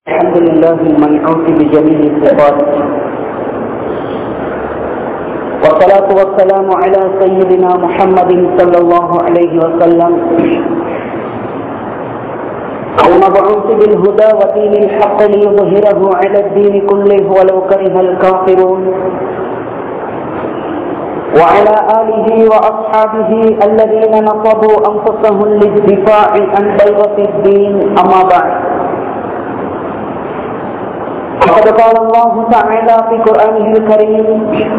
الحمد لله المنعوت بجميع الصفات والصلاة والسلام على سيدنا محمد صلى الله عليه وسلم المبعوث بالهدى ودين الحق ليظهره على الدين كله ولو كره الكافرون وعلى آله وأصحابه الذين نصبوا أنفسهم للدفاع عن بيضة الدين أما بعد فقد قال الله تعالى في قرآنه الكريم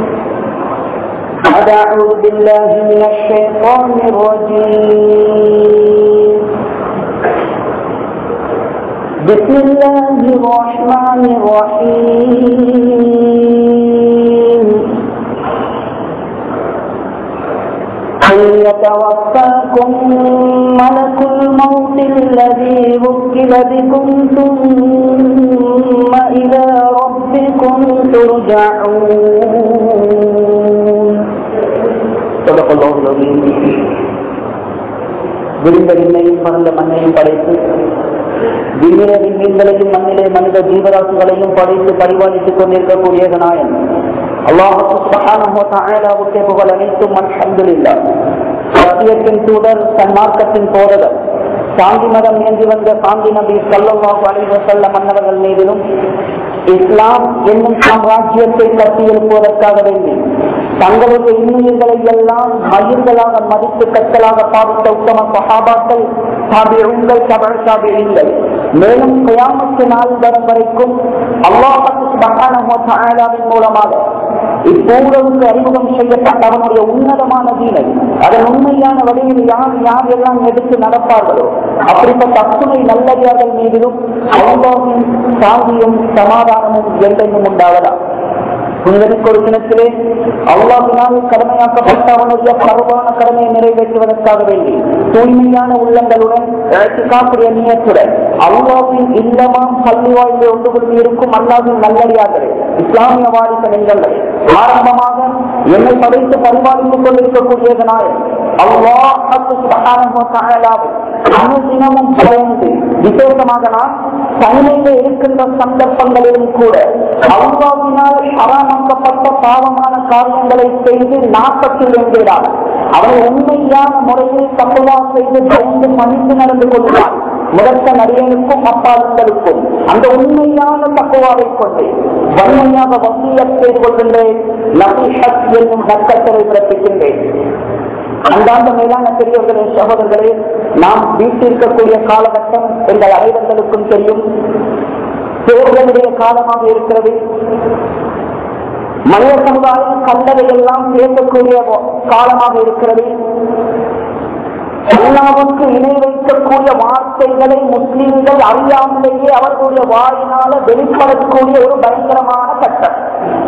بعد أعوذ بالله من الشيطان الرجيم بسم الله الرحمن الرحيم أن يتوفاكم ملك الموت الذي وكل بكم ثم إلى ربكم ترجعون صدق الله العظيم விரிந்த விண்ணையும் பறந்த மண்ணையும் படைத்து விண்ணிலே விண்மீன்களையும் மண்ணிலே மனித ஜீவராசிகளையும் படைத்து பரிபாலித்துக் கொண்டிருக்கக்கூடிய நாயன் அல்லாஹுக்கு புகழ் அனைத்தும் அல்ஹம்துலில்லா சத்தியத்தின் தூதர் சன்மார்க்கத்தின் போதகர் சாந்தி மதம் ஏந்தி வந்த சாந்தி நபி சல்லாஹு அலைவ செல்ல மன்னவர்கள் மீதிலும் இஸ்லாம் என்னும் சாம்ராஜ்யத்தை கட்டி எழுப்புவதற்காக வேண்டி தங்களுடைய இன்னுயிர்களை எல்லாம் மயிர்களாக மதித்து கத்தலாக பாதித்த உத்தம சஹாபாக்கள் தாபியங்கள் கபல் தாபியங்கள் மேலும் கயாமத்து நாள் வரும் வரைக்கும் அல்லாஹின் மூலமாக இப்பூரவுக்கு அறிமுகம் செய்யப்பட்ட அவனுடைய உன்னதமான தீனை அதன் உண்மையான வழியில் யார் யார் எல்லாம் எடுத்து நடப்பார்களோ அப்படிப்பட்ட அத்துணை நல்லடியார்கள் மீதிலும் அல்லாவின் சாந்தியும் சமாதானமும் என்றென்றும் உண்டாவதா புனிதனுக்கு ஒரு தினத்திலே அல்லாவினால் கடமையாக்கப்பட்ட அவனுடைய பருவான கடமையை நிறைவேற்றுவதற்காக வேண்டி தூய்மையான உள்ளங்களுடன் காக்கூடிய நீயத்துடன் அல்லாவின் இல்லமாம் பள்ளி வாழ்வில் ஒன்று கொண்டு இருக்கும் அல்லாவின் நல்லடியார்களே இஸ்லாமிய வாரிச நெஞ்சங்களே ஆரம்பமாக என்னை படைத்து பரிபாலித்துக் கொண்டிருக்கக்கூடிய நாயன் அனுதினமும் பயந்து விசேஷமாக நான் தனிமையில இருக்கின்ற சந்தர்ப்பங்களிலும் கூட அல்லாவினால் ஹராமாக்கப்பட்ட பாவமான காரியங்களை செய்து நாற்பத்தில் வேண்டியதாக அவனை உண்மையான முறையில் தப்புவா செய்து பயந்து மன்னித்து நடந்து கொள்வான் முதற்க நடிகனுக்கும் அப்பாளுங்களுக்கும் அந்த உண்மையான தக்குவாவை கொண்டு வன்மையாக வசியத் செய்து கொள்கின்றேன் நபிஹத் என்னும் நக்கத்தரை பிறப்பிக்கின்றேன் அந்தாந்த மேலான பெரியவர்களே சகோதரர்களே நாம் வீட்டிருக்கக்கூடிய காலகட்டம் எங்கள் அனைவர்களுக்கும் தெரியும் தேர்தலுடைய காலமாக இருக்கிறது மனித சமுதாயம் கண்டதை எல்லாம் பேசக்கூடிய காலமாக இருக்கிறது அல்லாவுக்கு இணை வைக்கக்கூடிய வார்த்தைகளை முஸ்லீம்கள் அறியாமலேயே அவர்களுடைய வாயினால வெளிப்படக்கூடிய ஒரு பயங்கரமான கட்டம்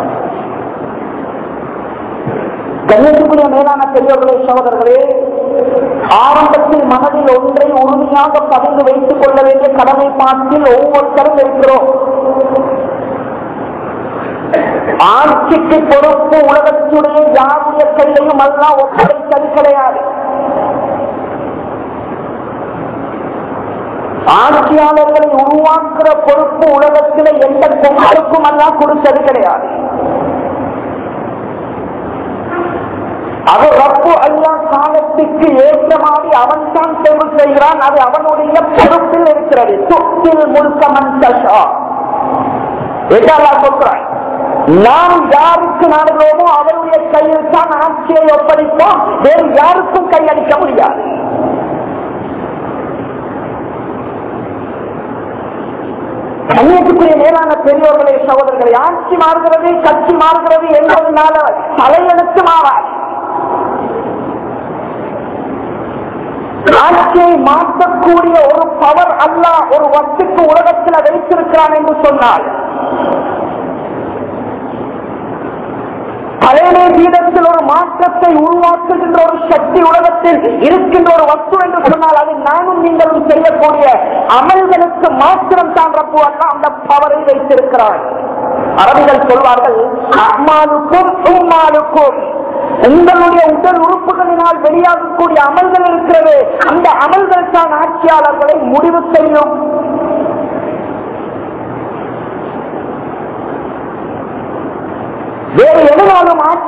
கண்ணியத்துக்குரிய மேலான பெரியவர்களே சகோதரர்களே ஆரம்பத்தில் மனதில் ஒன்றை உறுதியாக பதிந்து வைத்துக் கொள்ள வேண்டிய கடமை பாட்டில் ஒவ்வொருத்தரும் இருக்கிறோம் ஆட்சிக்கு பொறுப்பு உலகத்துடைய யாருடைய கையிலையும் அல்ல ஒப்படைத்தது கிடையாது ஆட்சியாளர்களை உருவாக்குற பொறுப்பு உலகத்தில் எந்த பொங்கலுக்கும் எல்லாம் கொடுத்தது கிடையாது அது ரப்பு அல்லா காலத்துக்கு ஏற்ற மாதிரி அவன் தான் தேர்வு செய்கிறான் அது அவனுடைய பொறுப்பில் இருக்கிறது சொத்தில் முழுக்கமன் தஷா சொல்றான் நாம் யாருக்கு நாடுகிறோமோ அவருடைய கையில் தான் ஆட்சியை ஒப்படைப்போம் வேறு யாருக்கும் கையளிக்க முடியாது கண்ணியத்துக்குரிய மேலான பெரியவர்களே சகோதரர்களை ஆட்சி மாறுகிறது கட்சி மாறுகிறது என்பதனால தலையெடுத்து மாறாது ஆட்சியை மாற்றக்கூடிய ஒரு பவர் அல்ல ஒரு வத்துக்கு உலகத்தில் வைத்திருக்கிறான் என்று சொன்னால் பழைய வீதத்தில் ஒரு மாற்றத்தை உருவாக்குகின்ற ஒரு சக்தி உலகத்தில் இருக்கின்ற ஒரு வஸ்து என்று சொன்னால் அது நானும் நீங்களும் செய்யக்கூடிய அமல்களுக்கு மாத்திரம் தான் ரப்பு அல்ல அந்த பவரை வைத்திருக்கிறார் அரபிகள் சொல்வார்கள் அம்மாளுக்கும் உம்மாளுக்கும் உங்களுடைய உடல் உறுப்புகளினால் வெளியாகக்கூடிய அமல்கள் இருக்கிறது அந்த அமல்கள் தான் ஆட்சியாளர்களை முடிவு செய்யும்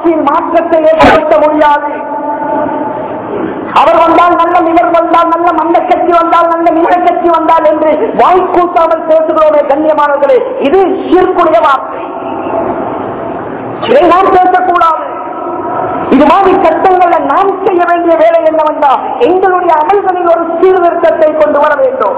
ஆட்சியில் மாற்றத்தை ஏற்படுத்த முடியாது அவர் வந்தால் நல்ல இவர் வந்தால் நல்ல மந்த கட்சி வந்தால் நல்ல மிக கட்சி வந்தால் என்று வாய்க்கூட்டாமல் பேசுகிறோமே கண்ணியமானவர்களே இது சிற்குடைய வார்த்தை இதை நாம் பேசக்கூடாது இது மாதிரி சட்டங்கள்ல நாம் செய்ய வேண்டிய வேலை என்னவென்றா எங்களுடைய அமல்களில் ஒரு சீர்திருத்தத்தை கொண்டு வர வேண்டும்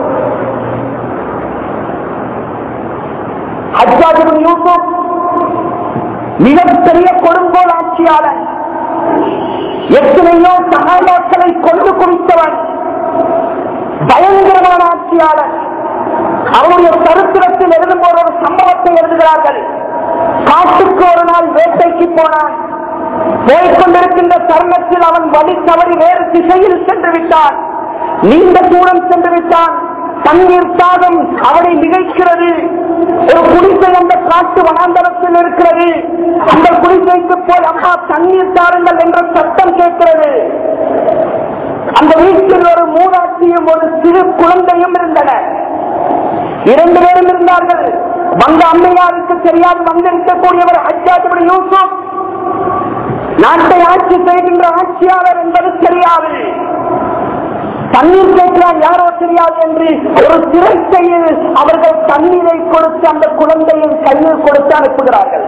ஹஜ்ஜாஜிபின் யூசுப் மிகப்பெரிய கொடுங்கோல் ஆட்சியாளன் எத்தனையோ சகாபாக்களை கொண்டு குவித்தவன் பயங்கரமான ஆட்சியாளர் அவருடைய சரித்திரத்தில் எழுதும்போது ஒரு சம்பவத்தை எழுதுகிறார்கள் காட்டுக்கு ஒரு நாள் வேட்டைக்கு போனான் போய்கொண்டிருக்கின்ற தருணத்தில் அவன் வழி தவறி வேறு திசையில் சென்று விட்டான் நீண்ட தூரம் சென்று விட்டான் தண்ணீர் தாகம் அவனை நிகழ்கிறது ஒரு குடிசை அந்த காட்டு வனாந்தரத்தில் இருக்கிறது அந்த குடிசைக்கு போய் அம்மா தண்ணீர் தாருங்கள் என்ற சத்தம் கேட்கிறது அந்த வீட்டில் ஒரு மூதாட்சியும் ஒரு சிறு குழந்தையும் இருந்தன இரண்டு பேரும் இருந்தார்கள் வந்த அம்மையாருக்கு தெரியாது வந்திருக்கக்கூடியவர் ஹஜ்ஜாஜிபடி யூசுப் நாட்டை ஆட்சி செய்கின்ற ஆட்சியாளர் என்பது தெரியாது தண்ணீர் கேட்கிறார் யாரோ தெரியாது என்று ஒரு சிறைக்கையில் அவர்கள் தண்ணீரை கொடுத்து அந்த குழந்தையின் கையில் கொடுத்து அனுப்புகிறார்கள்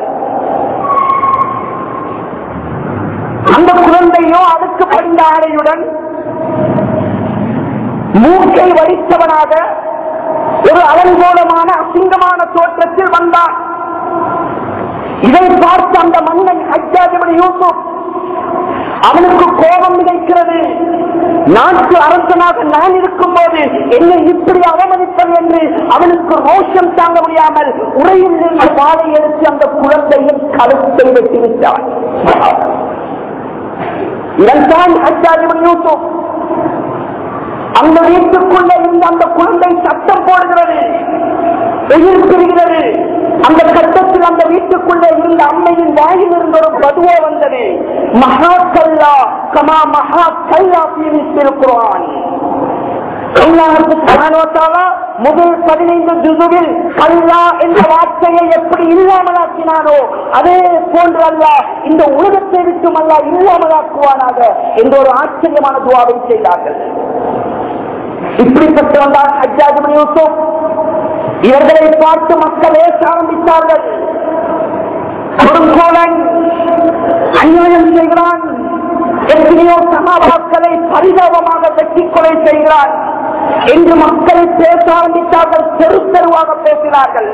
அந்த குழந்தையோ அதுக்கு படிந்த ஆடையுடன் மூக்கை வடித்தவனாக ஒரு அலங்கோலமான அசிங்கமான தோற்றத்தில் வந்தான் இதை பார்த்து அந்த மன்னன் ஹஜ்ஜாஜிபடி யூசுப் அவனுக்கு கோபம் நினைக்கிறது நாட்டு அரசனாக நான் இருக்கும் போது என்னை இப்படி அவமதிப்பது என்று அவனுக்கு ரோஷம் தாங்க முடியாமல் உரையில் இருந்து வாழை எடுத்து அந்த குழந்தையின் கழுத்தை வெட்டிவிட்டான் இதன்தான் ஹஜ்ஜாஜிபடி யூசுப் அந்த வீட்டுக்குள்ள இருந்த அந்த குழந்தை சத்தம் போடுகிறது எதிர்ப்பிருக்கிறது அந்த கட்டத்தில் அந்த வீட்டுக்குள்ளே இருந்த அம்மையின் வாயில் இருந்த ஒரு பதுவா வந்தது மகா கல்லா கமா மகா கல்லா இருக்கிறான் முதல் பதினைந்து ஜுதுவில் கல்லா என்ற வார்த்தையை எப்படி இல்லாமலாக்கினானோ அதே போன்று அல்ல இந்த உலகத்தை விட்டும் அல்ல இல்லாமலாக்குவானாக என்ற ஒரு ஆச்சரியமான துவாவை செய்தார்கள் இப்படிப்பட்டு வந்தால் ஹஜ்ஜாஜிபன் யூசுப் இவர்களை பார்த்து மக்கள் ஏற்க ஆரம்பித்தார்கள் கொடுங்கோலன் அநியாயம் செய்கிறான் எத்தனையோ சகாபாக்களை பரிதாபமாக வெட்டி கொலை செய்கிறான் என்று மக்கள் பேச ஆரம்பித்தார்கள் தெரு தெருவாக பேசினார்கள்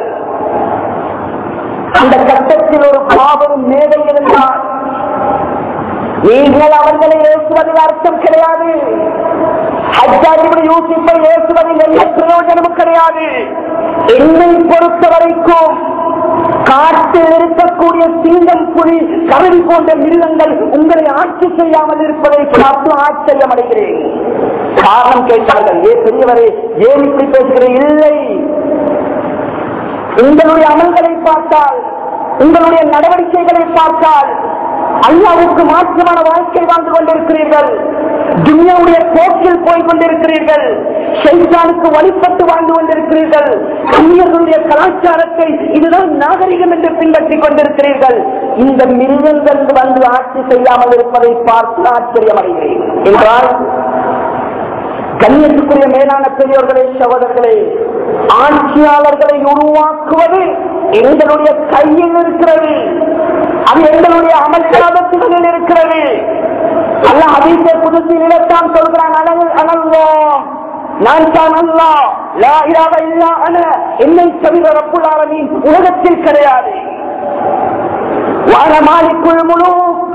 அந்த கட்டத்தில் ஒரு பாவம் மேதை இருந்தார் நீங்கள் அவர்களை ஏசுவதில் அர்த்தம் கிடையாது ஹஜ்ஜாஜிபடி யூசிப்பை ஏசுவதில் எந்த பிரயோஜனமும் கிடையாது என்னை பொறுத்த வரைக்கும் காட்டில் இருக்கக்கூடிய சிங்கம் புலி கருவி போன்ற மிருகங்கள் உங்களை ஆட்சி செய்யாமல் இருப்பதை பார்த்து ஆச்சரியம் அடைகிறேன் காரணம் கேட்டார்கள் ஏ பெரியவரே ஏன் இப்படி பேசுகிறேன் இல்லை உங்களுடைய அமல்களை பார்த்தால் உங்களுடைய நடவடிக்கைகளை பார்த்தால் அல்லாவுக்கு மாற்றமான வாழ்க்கை வாழ்ந்து கொண்டிருக்கிறீர்கள் துன்யாவுடைய போக்கில் போய் கொண்டிருக்கிறீர்கள் ஷைத்தானுக்கு வழிபட்டு வாழ்ந்து கொண்டிருக்கிறீர்கள் அந்நியர்களுடைய கலாச்சாரத்தை இதுதான் நாகரிகம் என்று பின்பற்றிக் கொண்டிருக்கிறீர்கள் இந்த மிருகங்கள் வந்து ஆட்சி செய்யாமல் இருப்பதை பார்த்து ஆச்சரியம் அடைகிறேன் என்றால் கண்ணியத்துக்குரிய மேலான பெரியோர்களே சகோதரர்களே ஆட்சியாளர்களை உருவாக்குவது எங்களுடைய கையில் இருக்கிறது அது எங்களுடைய அமல்காலத்துகளில் இருக்கிறது அல்ல அதீச புதுசில் இலத்தான் சொல்கிறான் அனல் அனல்லோ நான் தான் அல்லா லா இலாஹ இல்லா அன என்னை தவிர ரப்புல் ஆலமீன் உலகத்தில் கிடையாது வாழ மாலிக்குள் முழு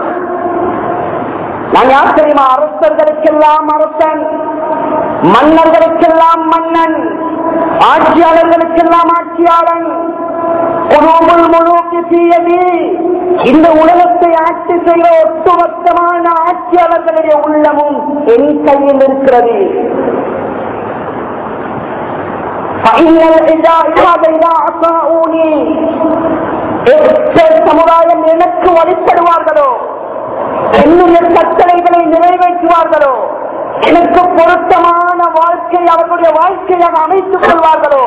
நான் யார் தெரியுமா அரசர்களுக்கெல்லாம் அரசன் மன்னர்களுக்கெல்லாம் மன்னன் ஆட்சியாளர்களுக்கெல்லாம் ஆட்சியாளன் குலூபுல் முழுக்கு தீயதி இந்த உலகத்தை ஆட்சி செய்கிற ஒட்டுமொத்தமான ஆட்சியாளர்களுடைய உள்ளமும் என் கையில் இருக்கிறது فإن العباد إذا عصاؤوني சமுதாயம் எனக்கு வழிபடுவார்களோ என்னுடைய கட்டளைகளை நிறைவேற்றுவார்களோ எனக்கு பொருத்தமான வாழ்க்கை அவர்களுடைய வாழ்க்கையாக அமைத்துக் கொள்வார்களோ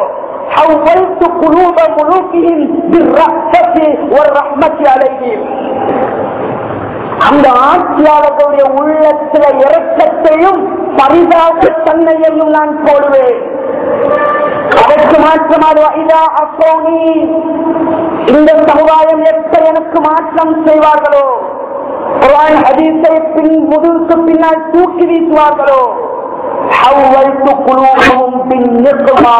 حولت قلوب ملوكهم بالرحمة والرحمة عليهم அந்த ஆட்சியாளர்களுடைய உள்ளத்துல இறக்கத்தையும் பரிதாப தன்மையையும் நான் போடுவேன் அதற்கு மாற்றமாக இதா அசோனி இந்த சமுதாயம் எப்ப எனக்கு மாற்றம் செய்வார்களோ குர்ஆன் ஹதீஸை பின் முதுகுக்கு பின்னால் தூக்கி வீசுவார்களோ ஹவ்வல்து குலூபஹும் பின் நிக்மா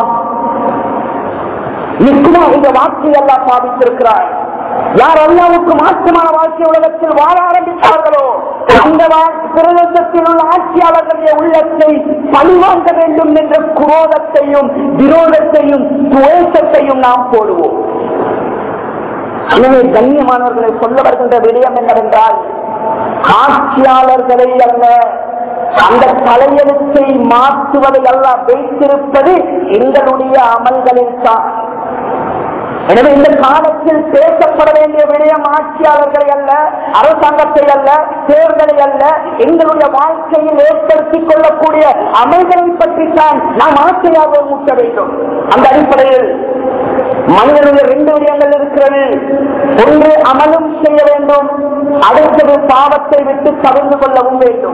நிக்மா இந்த வார்த்தையை எல்லாம் சாதித்திருக்கிறார் யார் அல்லாவுக்கு மாற்றமான வாழ்க்கை உலகத்தில் வாழ ஆரம்பித்தார்களோ அந்த வா- பிரதேசத்தில் உள்ள ஆட்சியாளர்களுடைய உள்ளத்தை பழிவாங்க வேண்டும் என்ற குரோதத்தையும் விரோதத்தையும் துவேஷத்தையும் நாம் போடுவோம் எனவே கண்ணியமானவர்களை சொல்ல வருகின்ற விடயம் என்னவென்றால் ஆட்சியாளர்களை அல்ல அந்த தலையெழுத்தை மாற்றுவதை அல்ல வைத்திருப்பது எங்களுடைய அமல்களில் தான் எனவே இந்த காலத்தில் பேசப்பட வேண்டிய விடயம் ஆட்சியாளர்களை அல்ல அரசாங்கத்தை அல்ல தேர்தலை அல்ல எங்களுடைய வாழ்க்கையில் ஏற்படுத்திக் கொள்ளக்கூடிய அமல்களை பற்றி தான் நாம் ஆசையாக ஊட்ட வேண்டும் அந்த அடிப்படையில் மனிதனுடைய ரெண்டு விடயங்கள் இருக்கிறது ஒன்று அமலும் செய்ய வேண்டும் அடுத்தது பாவத்தை விட்டு தவிர்த்து கொள்ளவும் வேண்டும்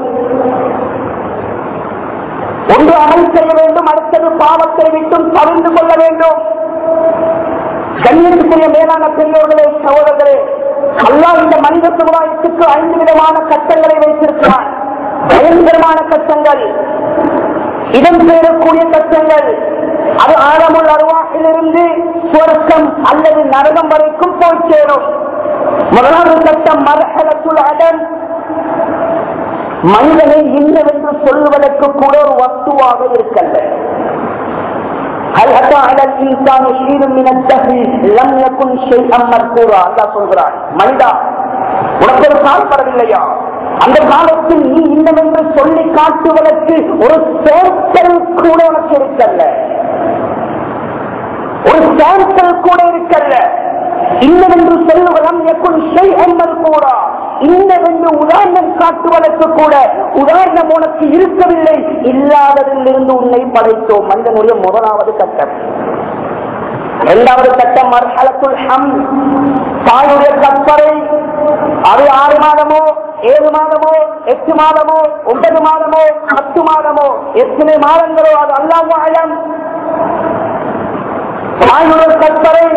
ஒன்று அமல் செய்ய வேண்டும் அடுத்தது பாவத்தை விட்டும் தவிர்த்து கொள்ள வேண்டும் கண்ணியத்துக்குரிய மேலான பெரியோர்களே சகோதரர்களே அல்லாஹ் இந்த மனித சமுதாயத்துக்கு ஐந்து விதமான கட்டங்களை வைத்திருக்கிறான் பயங்கரமான கட்டங்கள் இடம் சேரக்கூடிய கட்டங்கள் அது ஆழமுள்ள அருவாக்கிலிருந்து சுவர்க்கம் அல்லது நரகம் வரைக்கும் போய் சேரும் முதலாவது கட்டம் மரகலத்துள் அடன் மனிதனை இன்னவென்று சொல்லுவதற்கு கூட ஒரு வஸ்துவாக இருக்கல்ல هل أتى على الإنسان حين من الدهر لم يكن شيئا مذكورا அல்லாஹ் சொல்கிறான் மனிதா உனக்கு ஒரு காலம் வரவில்லையா அந்த காலத்தில் நீ இன்னமென்று சொல்லி காட்டுவதற்கு ஒரு சேர்த்தல் கூட உனக்கு இருக்கல்ல ஒரு சாம்பிள் கூட இருக்கல்ல இன்னவென்று சொல்லுவதம் எக்குள் செய் அம்மல் கூடா இன்னவென்று உதாரணம் காட்டுவதற்கு கூட உதாரணம் உனக்கு இருக்கவில்லை இல்லாததில் இருந்து உன்னை படைத்தோம் மனிதனுடைய முதலாவது கட்டம் இரண்டாவது கட்டம் மர்ஹலத்துல் ஹம் தாயுடைய கற்பரை அது ஆறு மாதமோ ஏழு மாதமோ எட்டு மாதமோ ஒன்பது மாதமோ பத்து மாதமோ எத்தனை மாதங்களோ அது அல்லாஹ் ஆழம் தாயுடைய கற்பரை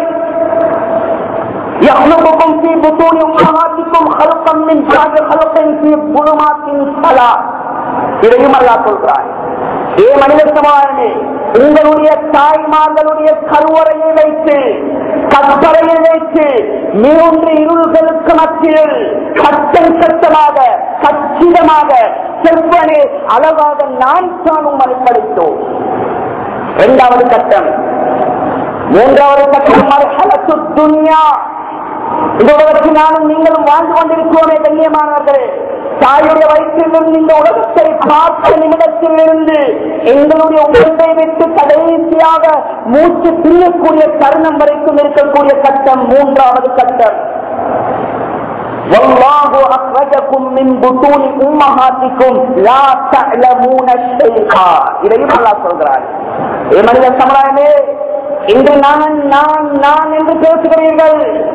يخلقكم في بطون امهاتكم خلقا من بعد خلق في ظلمات ثلاث இதையும் அல்லாஹ் சொல்றான் ஏ மனித சமுதாயமே உங்களுடைய தாய்மார்களுடைய கருவறையை வைத்து கற்பறையை வைத்து மூன்று இருள்களுக்கு மத்தியில் கட்டம் கட்டமாக கச்சிதமாக செவ்வனே அழகாக நான் தானும் அளிப்பளித்தோம் இரண்டாவது கட்டம் மூன்றாவது கட்டம் மர்ஹலத்து துன்யா இந்த உலகத்தில் நானும் நீங்களும் வாழ்ந்து கொண்டிருக்கிறோமே கண்ணியமானவர்களே தாயுடைய வயிற்றிலிருந்து இந்த உலகத்தை பார்த்த நிமிடத்தில் இருந்து எங்களுடைய உடம்பை விட்டு கடைசியாக மூச்சு பிரியக்கூடிய தருணம் வரைக்கும் இருக்கக்கூடிய கட்டம் மூன்றாவது கட்டம் والله أخرجكم من بطون أمهاتكم لا تعلمون شيئا இதையும் அல்லாஹ் சொல்கிறார் ஏ மனித சமுதாயமே இன்று நான் நான் நான் என்று பேசுகிறீர்கள்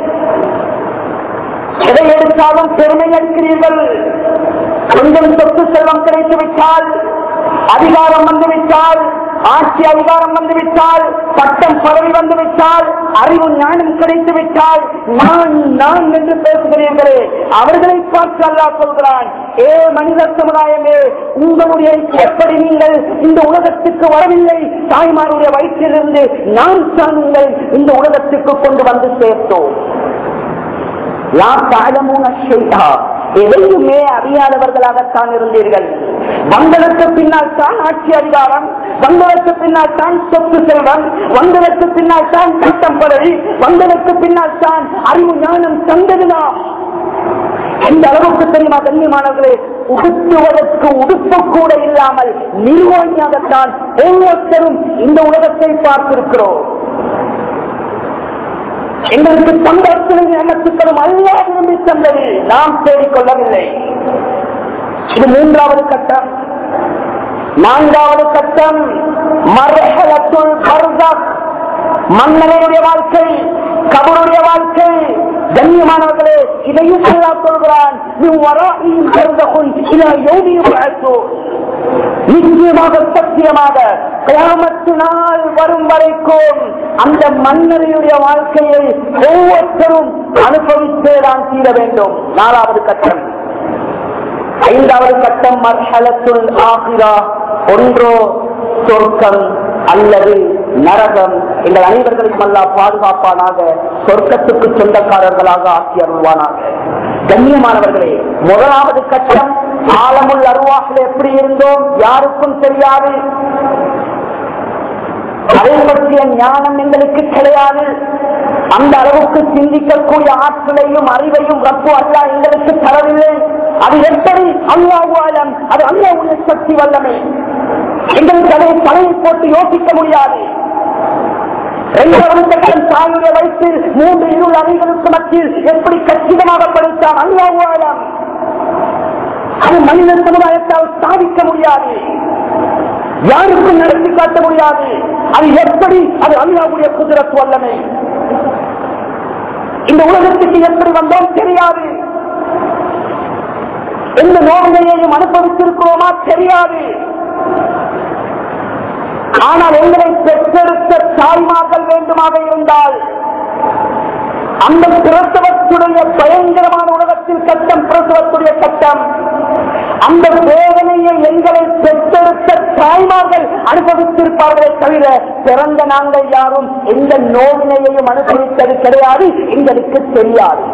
எதை எடுத்தாலும் பெருமை அளிக்கிறீர்கள் கொஞ்சம் சொத்து செல்வம் கிடைத்து விட்டால் அதிகாரம் வந்துவிட்டால் ஆட்சி அதிகாரம் வந்துவிட்டால் பட்டம் பதவி வந்துவிட்டால் அறிவு ஞானம் கிடைத்து விட்டால் நான் நான் என்று பேசுகிறீர்களே அவர்களை பார்த்து அல்லாஹ் சொல்கிறான் ஏ மனித சமுதாயமே உங்களுடைய எப்படி நீங்கள் இந்த உலகத்துக்கு வரவில்லை தாய்மாருடைய வயிற்றிலிருந்து நான் தான் உங்களை இந்த உலகத்துக்கு கொண்டு வந்து சேர்த்தோம் லா தாழமூன ஷைஹா. எதையுமே அறியாதவர்களாகத்தான் இருந்தீர்கள் வந்ததற்கு பின்னால் தான் ஆட்சி அதிகாரம் வந்ததற்கு பின்னால் தான் சொத்து செல்வம் வந்ததற்கு பின்னால் தான் சட்டம் பதவி வந்ததற்கு பின்னால் தான் அறிவு ஞானம் தந்ததுதான் எந்த அளவுக்கு தெரியுமா கண்ணியமானவர்களே உடுத்துவதற்கு உடுப்பு கூட இல்லாமல் நிர்வாணியாகத்தான் ஒவ்வொருத்தரும் இந்த உலகத்தை பார்த்திருக்கிறோம் எங்களுக்கு சந்தோஷத்தினை எண்ணத்துக்களும் அல்லா விரும்பி தந்தது நாம் தேடிக்கொள்ளவில்லை இது மூன்றாவது கட்டம் நான்காவது கட்டம் மரஹலத்துள் பர்தக் மன்னனுடைய வாழ்க்கை கபருடைய வாழ்க்கை கண்ணியமானவர்களே இதையும் அல்லா சொல்கிறான் நீ வராயும் கருதகுன் இதை யோகியும் நிச்சயமாக சத்தியமாக கிராமத்து நாள் வரும் வரைக்கும் அந்த மன்னரையுடைய வாழ்க்கையை ஒவ்வொருத்தரும் அனுபவித்தேதான் தீர வேண்டும் நாலாவது கட்டம் ஐந்தாவது கட்டம் மர்ஹலத்துல் ஆகிரா ஒன்றோ சொர்க்கம் அல்லது நரகம் எங்கள் அனைவர்களையும் அல்லா பாதுகாப்பானாக சொர்க்கத்துக்கு சொந்தக்காரர்களாக ஆக்கி அருள்வானாக கண்ணியமானவர்களே முதலாவது கட்டம் ஆலமுள் அருவாசில் எப்படி இருந்தோம் யாருக்கும் தெரியாது அதை பற்றிய ஞானம் எங்களுக்கு கிடையாது அந்த அளவுக்கு சிந்திக்கக்கூடிய ஆற்றலையும் அறிவையும் ரப்பு அல்லா எங்களுக்கு தரவில்லை அது எப்படி அல்லாஹுவாலம் அது அல்லாவுடைய சக்தி வல்லமை எங்களுக்கு அதை தலையை போட்டு யோசிக்க முடியாது இரண்டாவது கட்டம் தாயுடைய வைத்து மூன்று இருள் அணிகளுக்கு மத்தியில் எப்படி கச்சிதமாக படித்தான் அல்லாஹுவாலம் அது மனித சமுதாயத்தால் சாதிக்க முடியாது யாருக்கும் நடத்தி காட்ட முடியாது அது எப்படி அது அல்லாவுடைய குதிரத்து வல்லமை இந்த உலகத்துக்கு எப்படி வந்தோம் தெரியாது எந்த நோயையும் அனுபவித்திருக்கிறோமா தெரியாது ஆனால் எங்களை பெற்றெடுத்த தாய்மார்கள் வேண்டுமாக இருந்தால் அந்த பிரசவத்துடைய பயங்கரமான உலகத்தில் கட்டம் பிரசவத்துடைய கட்டம் அந்த வேதனையை எங்களை பெற்றெடுத்த தாய்மார்கள் அனுபவித்திருப்பார்களே தவிர பிறந்த நாங்கள் யாரும் எந்த நோவினையையும் அனுபவித்தது கிடையாது எங்களுக்கு தெரியாது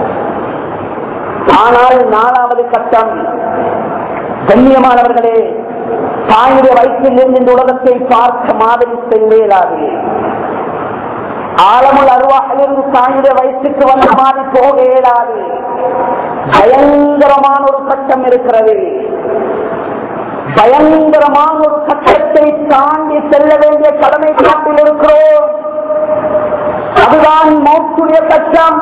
ஆனால் நாலாவது கட்டம் கண்ணியமானவர்களே தாயுடைய வயிற்றில் இருந்து இந்த உலகத்தை பார்க்க மாதிரி செல்வேலாது ஆழமுள் அருவாகிலிருந்து தாயுடைய வயிற்றுக்கு வந்த மாதிரி போக இயலாது பயங்கரமான ஒரு கட்டம் இருக்கிறது பயங்கரமான ஒரு கட்டத்தை தாண்டி செல்ல வேண்டிய கடமை காட்டில் இருக்கிறோம் அதுதான் மௌத்துடைய கட்டம்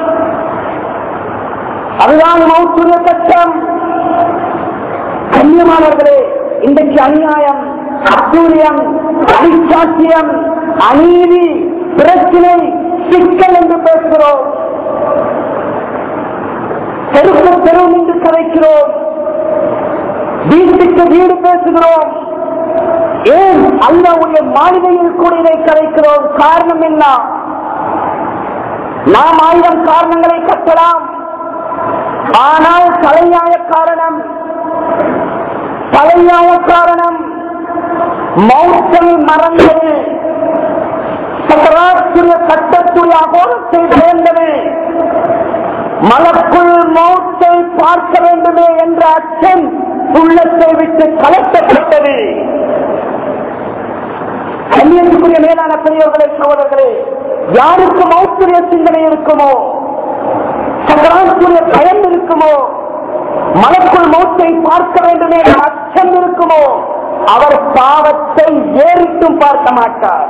அதுதான் மௌத்துடைய கட்டம் கண்ணியமானவர்களே இன்றைக்கு அநியாயம் அத்தூரியம் அடிச்சாட்சியம் அநீதி பிரச்சனை சிக்கல் என்று பேசுகிறோம் தெருக்கு தெரு என்று கதைக்கிறோம் வீட்டுக்கு வீடு பேசுகிறோம் ஏன் அல்லாவுடைய மாளிகையில் கூட இதை கதைக்கிறோம் காரணம் என்ன நாம் ஆயிரம் காரணங்களை கட்டலாம் ஆனால் தலையாய காரணம் தலையாய காரணம் மௌத்தை மறந்தது சக்கராத்துடைய கட்டத்துடைய அகோரத்தை சேர்ந்தது மலக்குள் மௌத்தை பார்க்க வேண்டுமே என்ற அச்சம் உள்ளத்தை விட்டு கலட்டப்பட்டது கண்ணியத்துக்குரிய மேலான பெரியவர்களே சகோதரர்களே யாருக்கு மௌத்துடைய சிந்தனை இருக்குமோ சக்கராத்துடைய பயம் இருக்குமோ மலக்குள் மௌத்தை பார்க்க வேண்டுமே என்ற அச்சம் இருக்குமோ அவர் பாவத்தை ஏறிட்டும் பார்க்க மாட்டார்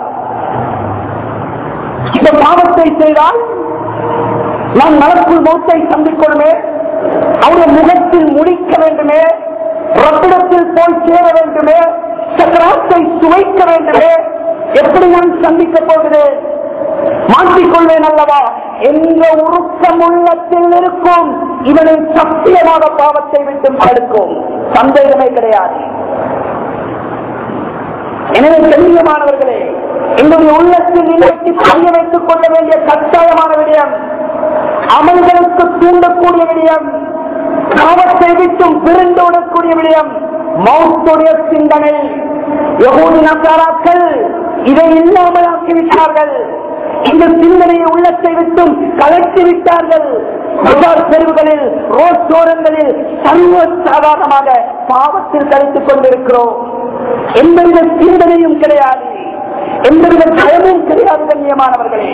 இந்த பாவத்தை செய்தால் நான் மலக்குள் மௌத்தை சந்திக்கணுமே அவருடைய முகத்தில் முடிக்க வேண்டுமே ரப்பிடத்தில் போய் சேர வேண்டுமே சக்கராத்தை சுவைக்க வேண்டுமே எப்படி நான் சந்திக்க போகிறேன் மாற்றிக்கொள்வேன் அல்லவா என்ற உருக்கம் உள்ளத்தில் இருக்கும் இவனை சத்தியமாக பாவத்தை விட்டு தடுக்கும் சந்தேகமே கிடையாது எனவே கண்ணியமானவர்களே எங்களுடைய உள்ளத்தில் நிலைக்கு பதிய வைத்துக் கொள்ள வேண்டிய கட்டாயமான விடயம் அமல்களுக்கு தூண்டக்கூடிய விடயம் பாவத்தை விட்டும் பிரிந்து விடக்கூடிய விடயம் மௌத்துடைய சிந்தனை யகூதி நசாராக்கள் இதை இல்லாமல் ஆக்கிவிட்டார்கள் இந்த சிந்தனையை உள்ளத்தை விட்டும் கலட்டி விட்டார்கள் பஜார் தெருவுகளில் ரோட்டோரங்களில் சர்வ சாதாரணமாக பாவத்தில் கழித்துக் கொண்டிருக்கிறோம் எந்தவித சிந்தனையும் கிடையாது எந்தவித பயமும் கிடையாது கண்ணியமானவர்களே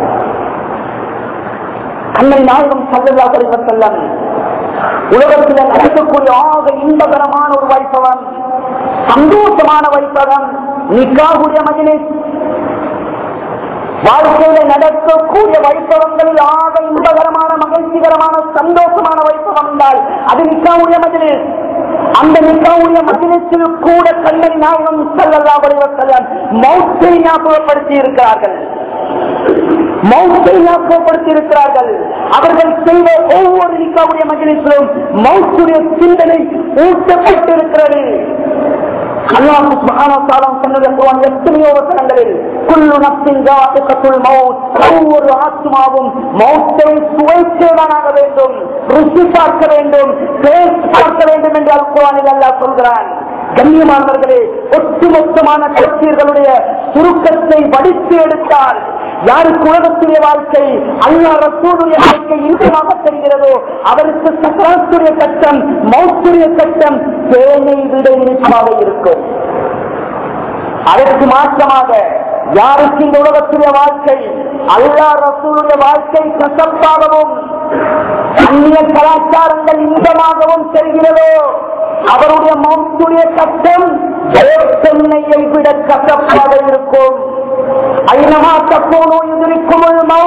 அன்னை நாயகம் சல்லல்லா செல்லம் உலகத்தில் நடக்கக்கூடிய ஆக இன்பகரமான ஒரு வைப்பவன் சந்தோஷமான வைப்பவன் நிக்காகுடைய மஜிலிஸ் வாழ்க்கையில நடக்கக்கூடிய வைப்பவங்களில் ஆக இன்பகரமான மகிழ்ச்சிகரமான சந்தோஷமான வைப்பவம் என்றால் அது நிக்காவுடைய மஜிலிஸ் அந்த நிக்காவுடைய மஜிலிஸில் கூட கண்ணன் ஞாபகம் செல்லல்லா வடிவத்தல் மௌத்தை ஞாபகப்படுத்தி இருக்கிறார்கள் மௌத்தை ஞாபகப்படுத்தி இருக்கிறார்கள் அவர்கள் செய்த ஒவ்வொரு நிக்காவுடைய மகிழ்ச்சியிலும் மௌத்துடைய சிந்தனை ஊட்டப்பட்டிருக்கிறது அல்லாஹ் சுப்ஹானஹு வ தஆலா சொன்னது குர்ஆன் எத்தனையோ வசனங்களில் குல்லு நஃப்ஸின் ஜாஇகத்துல் மௌத் ஒவ்வொரு ஆத்மாவும் மௌத்தை சுவைத்தேவானாக வேண்டும் ருசி பார்க்க வேண்டும் டேஸ்ட் பார்க்க வேண்டும் என்று அல் குர்ஆனில் அல்லாஹ் சொல்கிறான் கண்ணியமானவர்களே ஒட்டுமொத்தமான கட்சியர்களுடைய சுருக்கத்தை வடித்து எடுத்தால் யாருக்கு உலகத்துடைய வாழ்க்கை அல்லா ரசூலுடைய வாழ்க்கை இன்பமாக தெரிகிறதோ அவருக்கு சக்கராத்துடைய கட்டம் மௌத்துடைய கட்டம் தேனை விட இனிப்பாக இருக்கும் அதற்கு மாற்றமாக யாருக்கு இந்த உலகத்துடைய வாழ்க்கை அல்லா ரசூலுடைய வாழ்க்கை கசப்பாகவும் அந்நிய கலாச்சாரங்கள் இன்பமாகவும் தெரிகிறதோ அவருடைய மௌத்துடைய கட்டம் சென்னையை விட கசப்பாக இருக்கும் ஐநமா தப்போனோ எதிர்க்கும்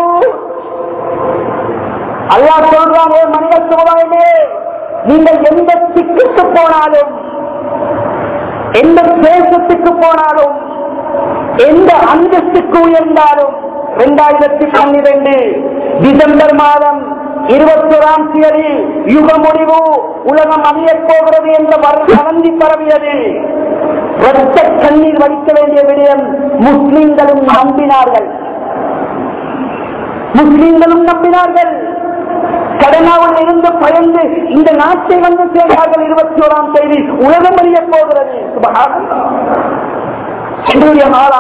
அல்லா சொல்றாங்க மனித சமுதாயமே நீங்கள் எந்த சிக்குக்கு போனாலும் எந்த தேசத்துக்கு போனாலும் எந்த அந்தஸ்துக்கு உயர்ந்தாலும் இரண்டாயிரத்தி பன்னிரண்டு டிசம்பர் மாதம் இருபத்தோராம் தேதி யுக முடிவு உலகம் அழியப் போகிறது என்ற வந்தி பரவியது ரத்த கண்ணீர் வடிக்க வேண்டிய விடயம் முஸ்லிம்களும் நம்பினார்கள் முஸ்லிம்களும் நம்பினார்கள் கடனாவில் இருந்து பயந்து இந்த நாட்டை வந்து சேர்ந்தார்கள் இருபத்தி ஓராம் தேதி உலகம் அறிய போகிறது என்னுடைய நாளா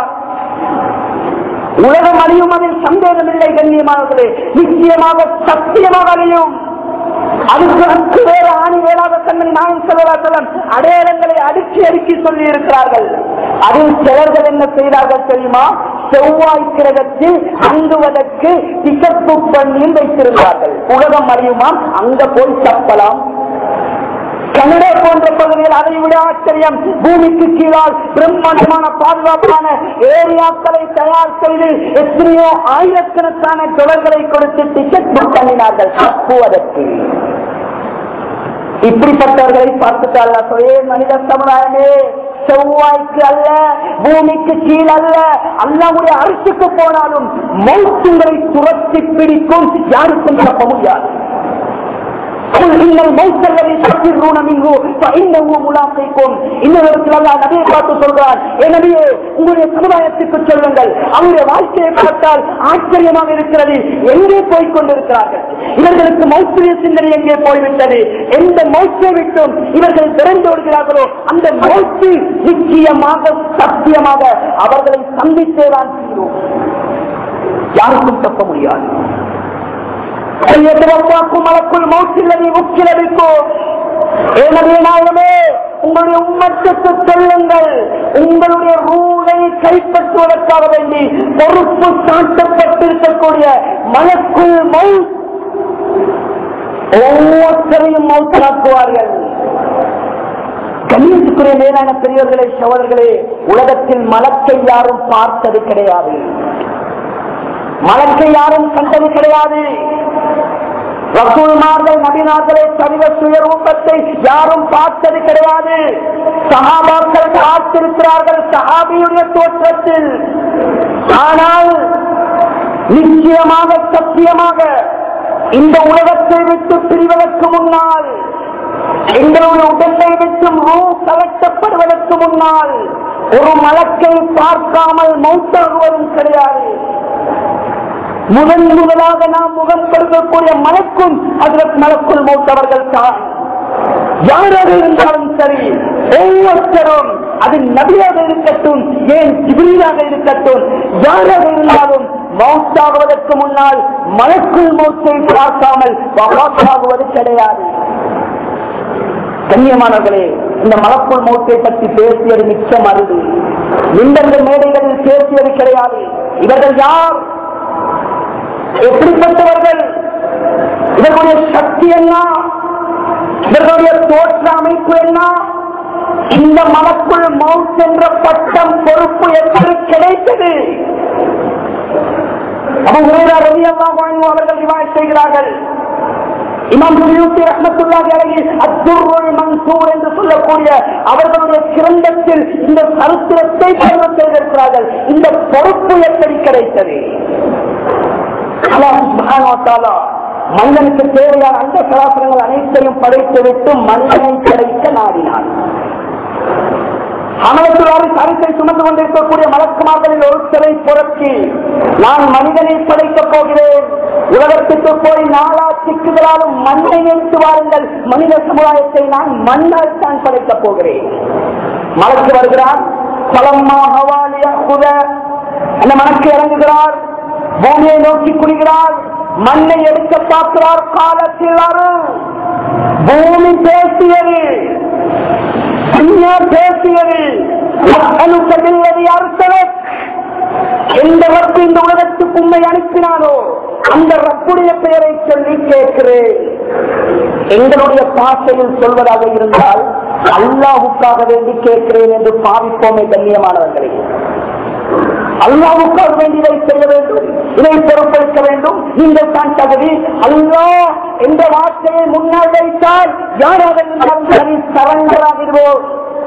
உலகம் அழியும் அதில் சந்தேகமில்லை கண்ணியமானவர்களே நிச்சயமாக சத்தியமாக அழியும் அதுக்கு அதுக்கு வேற ஆணி வேளாத தன்மை நாயன் செல்வராசலம் அடையாளங்களை அடுக்கி அடுக்கி சொல்லி இருக்கிறார்கள் அதில் சிலர்கள் என்ன செய்தார்கள் தெரியுமா செவ்வாய் கிரகத்தில் அங்குவதற்கு டிக்கெட் புக் பண்ணியும் வைத்திருந்தார்கள் உலகம் அறியுமாம் அங்க போய் தப்பலாம் கனடா போன்ற பகுதியில் அதை விட ஆச்சரியம் பூமிக்கு கீழால் பிரம்மாண்டமான பாதுகாப்பான ஏரியாக்களை தயார் செய்து எத்தனையோ ஆயிரக்கணக்கான தொடர்களை கொடுத்து டிக்கெட் புக் பண்ணினார்கள் தப்புவதற்கு இப்படிப்பட்டவர்களை பார்த்துட்டாங்க சொல்லே மனித சமுதாயமே செவ்வாய்க்கு அல்ல பூமிக்கு கீழ் அல்ல அல்லாவுடைய அரசுக்கு போனாலும் மௌத்துங்களை துரத்தி பிடிக்கும் யாருக்கும் தப்ப முடியாது قل إن الموت الذي تفرون منه فإنه ملاقيكم இன்னொருத்தில் அல்லாஹ் நபியை பார்த்து சொல்றார் எனவே உங்களுடைய சமுதாயத்துக்கு சொல்லுங்கள் அவருடைய வாழ்க்கையை பார்த்தால் ஆச்சரியமாக இருக்கிறது எங்கே போய் கொண்டிருக்கிறார்கள் இவர்களுக்கு மௌத்திரிய சிந்தனை எங்கே போய்விட்டது எந்த மௌத்தை விட்டும் இவர்கள் திறந்து விடுகிறார்களோ அந்த மௌத்து நிச்சயமாக சத்தியமாக அவர்களை சந்தித்தேதான் தீரும் யாருக்கும் தப்ப முடியாது மலக்குள் மௌசில்லதை முக்கிலவிக்கும் எனவே நாயகமே உங்களுடைய உம்மத்துக்கு சொல்லுங்கள் உங்களுடைய ரூலை கைப்பற்றுவதற்காக வேண்டி பொறுப்பு சாட்டப்பட்டிருக்கக்கூடிய மலக்குள் மவுத் ஒவ்வொருத்தரையும் மௌத்தாக்குவார்கள் கண்ணியத்துக்குரிய மேலான பெரியவர்களே சோழர்களே உலகத்தில் மலக்கை யாரும் பார்த்தது கிடையாது மலக்கை யாரும் கண்டது கிடையாது ரசூல்மார்கள் நபினார்களை தவிர சுயரூபத்தை யாரும் பார்த்தது கிடையாது சகாபாக்கள் பார்த்திருக்கிறார்கள் சஹாபியுடைய தோற்றத்தில் ஆனால் நிச்சயமாக சத்தியமாக இந்த உலகத்தை விட்டு பிரிவதற்கு முன்னால் எங்களுடைய உடலை விட்டும் ரூ கலட்டப்படுவதற்கு முன்னால் ஒரு மலக்கை பார்க்காமல் மௌத்தாகுவதும் கிடையாது முதன் முதலாக நாம் முகம் கொடுக்கக்கூடிய மலக்கும் அதற்கு மலக்குள் மௌத்தவர்கள் தான் யாராக இருந்தாலும் சரி ஒவ்வொருத்தரும் அது நபியாக இருக்கட்டும் ஏன் ஜிபிரியாக இருக்கட்டும் யாராக இருந்தாலும் மௌத்தாகுவதற்கு முன்னால் மலக்குள் மௌத்தை பார்க்காமல் வகாத்தாகுவது கிடையாது கண்ணியமானவர்களே இந்த மலக்குள் மௌத்தை பற்றி பேசியது மிச்சம் அருது இந்தந்த மேடைகளில் பேசியது கிடையாது இவர்கள் யார் எப்படிப்பட்டவர்கள் இவர்களுடைய சக்தி என்ன இவர்களுடைய தோற்ற அமைப்பு என்ன இந்த மனக்குள் மவுத் என்ற பட்டம் பொறுப்பு எப்படி கிடைத்தது அவர்கள் ரிவாய் செய்கிறார்கள் இமாம் சுயூத்தி ரஹ்மத்துல்லாஹி அலைஹி அத்துர்ருல் மன்சூர் என்று சொல்லக்கூடிய அவர்களுடைய கிரந்தத்தில் இந்த சரித்திரத்தை பதிவு செய்திருக்கிறார்கள் இந்த பொறுப்பு எப்படி கிடைத்தது சுபானோத்தாலா மனிதனுக்கு தேவையான அந்த சராசரங்கள் அனைத்தையும் படைத்துவிட்டு மனிதனை படைக்க நாடினான் அமலத்துள்ளாரின் கருத்தை சுமந்து கொண்டிருக்கக்கூடிய மலக்குமார்களில் ஒருத்தரை புரட்சி நான் மனிதனை படைக்கப் போகிறேன் உலகத்துக்கு போய் நாளா சிக்குகளாலும் மண்ணை எடுத்து வாருங்கள் மனித சமுதாயத்தை நான் மண்ணால் தான் படைக்கப் போகிறேன் மலக்கு வருகிறார் பலம்மா ஹவாலியா குத அந்த மனக்கு இறங்குகிறார் பூமியை நோக்கி குடிகிறார் மண்ணை எடுக்க பார்க்கிறார் காலத்தில் பூமி பேசியது துன்யா பேசியது அனுசதில்லது அர்த்தவக் எந்த ரப்பு இந்த உலகத்துக்கு உண்மை அனுப்பினானோ அந்த ரப்புடைய பெயரை சொல்லி கேட்கிறேன் எங்களுடைய பாசையில் சொல்வதாக இருந்தால் அல்லாஹுக்காக வேண்டி கேட்கிறேன் என்று பாவிப்போமே கண்ணியமானவர்களே அல்லாவுக்காக வேண்டி இதை செய்ய வேண்டும் இதை பொறுப்பெடுக்க வேண்டும் நீங்கள் தான் தகுதி அல்லாஹ் என்ற வார்த்தையை முன்னால் வைத்தால் யாராக இருந்தாலும் சரி சரண்டராகிறோம்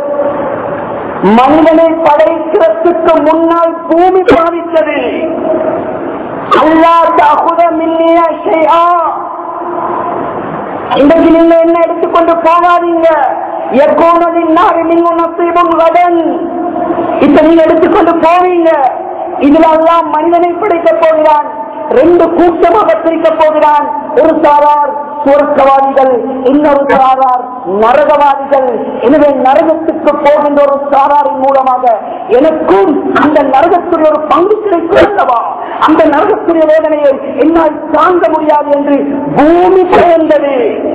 மனிதனை படைக்கிறதுக்கு முன்னால் பூமி பாவித்தது அல்லா தகுத மில்லிய ஷைஆ இன்றைக்கு நீங்க என்ன எடுத்துக்கொண்டு போகாதீங்க எக்கோனதின் நாடு நீங்க நசீபம் கடன் இப்ப நீங்க எடுத்துக்கொண்டு போவீங்க இதுல எல்லாம் மனிதனை படைக்க போகிறான் ரெண்டு கூட்டமாக பிரிக்க போகிறான் ஒரு சாரார் சுவர்க்கவாதிகள் இன்னொரு சாரார் நரகவாதிகள் எனவே நரகத்துக்கு போகின்ற ஒரு சாராரின் மூலமாக எனக்கும் அந்த நரகத்துடைய ஒரு பங்கு கிடைக்கும் அல்லவா அந்த நரகத்துடைய வேதனையை என்னால் தாங்க முடியாது என்று பூமி பெயர்ந்தது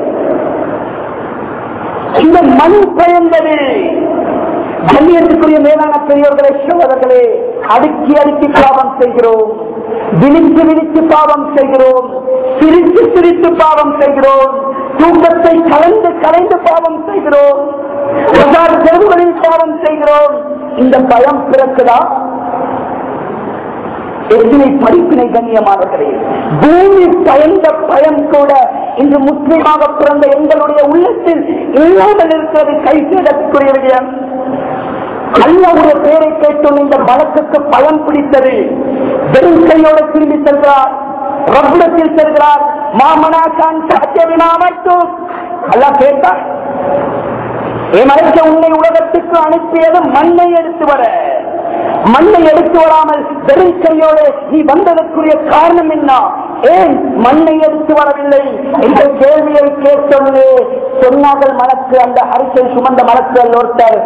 இந்த மண் பெயர்ந்தது கண்ணியத்துக்குரிய மேலான பெரியவர்களை சோதர்களே அடுக்கி அடுக்கி பாவம் செய்கிறோம் விழித்து விழித்து பாவம் செய்கிறோம் சிரித்து சிரித்து பாவம் செய்கிறோம் தூக்கத்தை கலந்து கலைந்து பாவம் செய்கிறோம் பஜார் தெருவுகளில் பாவம் செய்கிறோம் இந்த பயம் பிறக்குதா எத்தனை படிப்பினை கண்ணியமானவர்களே பூமி பயந்த பயம் கூட இன்று முஸ்லீமாக பிறந்த எங்களுடைய உள்ளத்தில் இல்லாமல் இருக்கிறது கை சேதத்துக்குரிய விடயம் அல்லாவுடைய பெயரை கேட்டும் இந்த வழக்குக்கு பலம் பிடித்தது வெறும் கையோட திரும்பி செல்கிறார் ரப்பிடத்தில் செல்கிறார் மாமனா கான் சத்தியவினா மட்டும் அல்லா கேட்டார் என் மறைக்க உன்னை உலகத்துக்கு அனுப்பியது மண்ணை எடுத்து வர மண்ணை எடுத்து வராமல் வெறும் கையோடு நீ வந்ததற்குரிய காரணம் என்ன ஏன் மண்ணை எடுத்து வரவில்லை என்ற கேள்வியை கேட்டொன்னு சொன்னார்கள் மனக்கு அந்த அறிக்கை சுமந்த மனக்கு ஒருத்தர்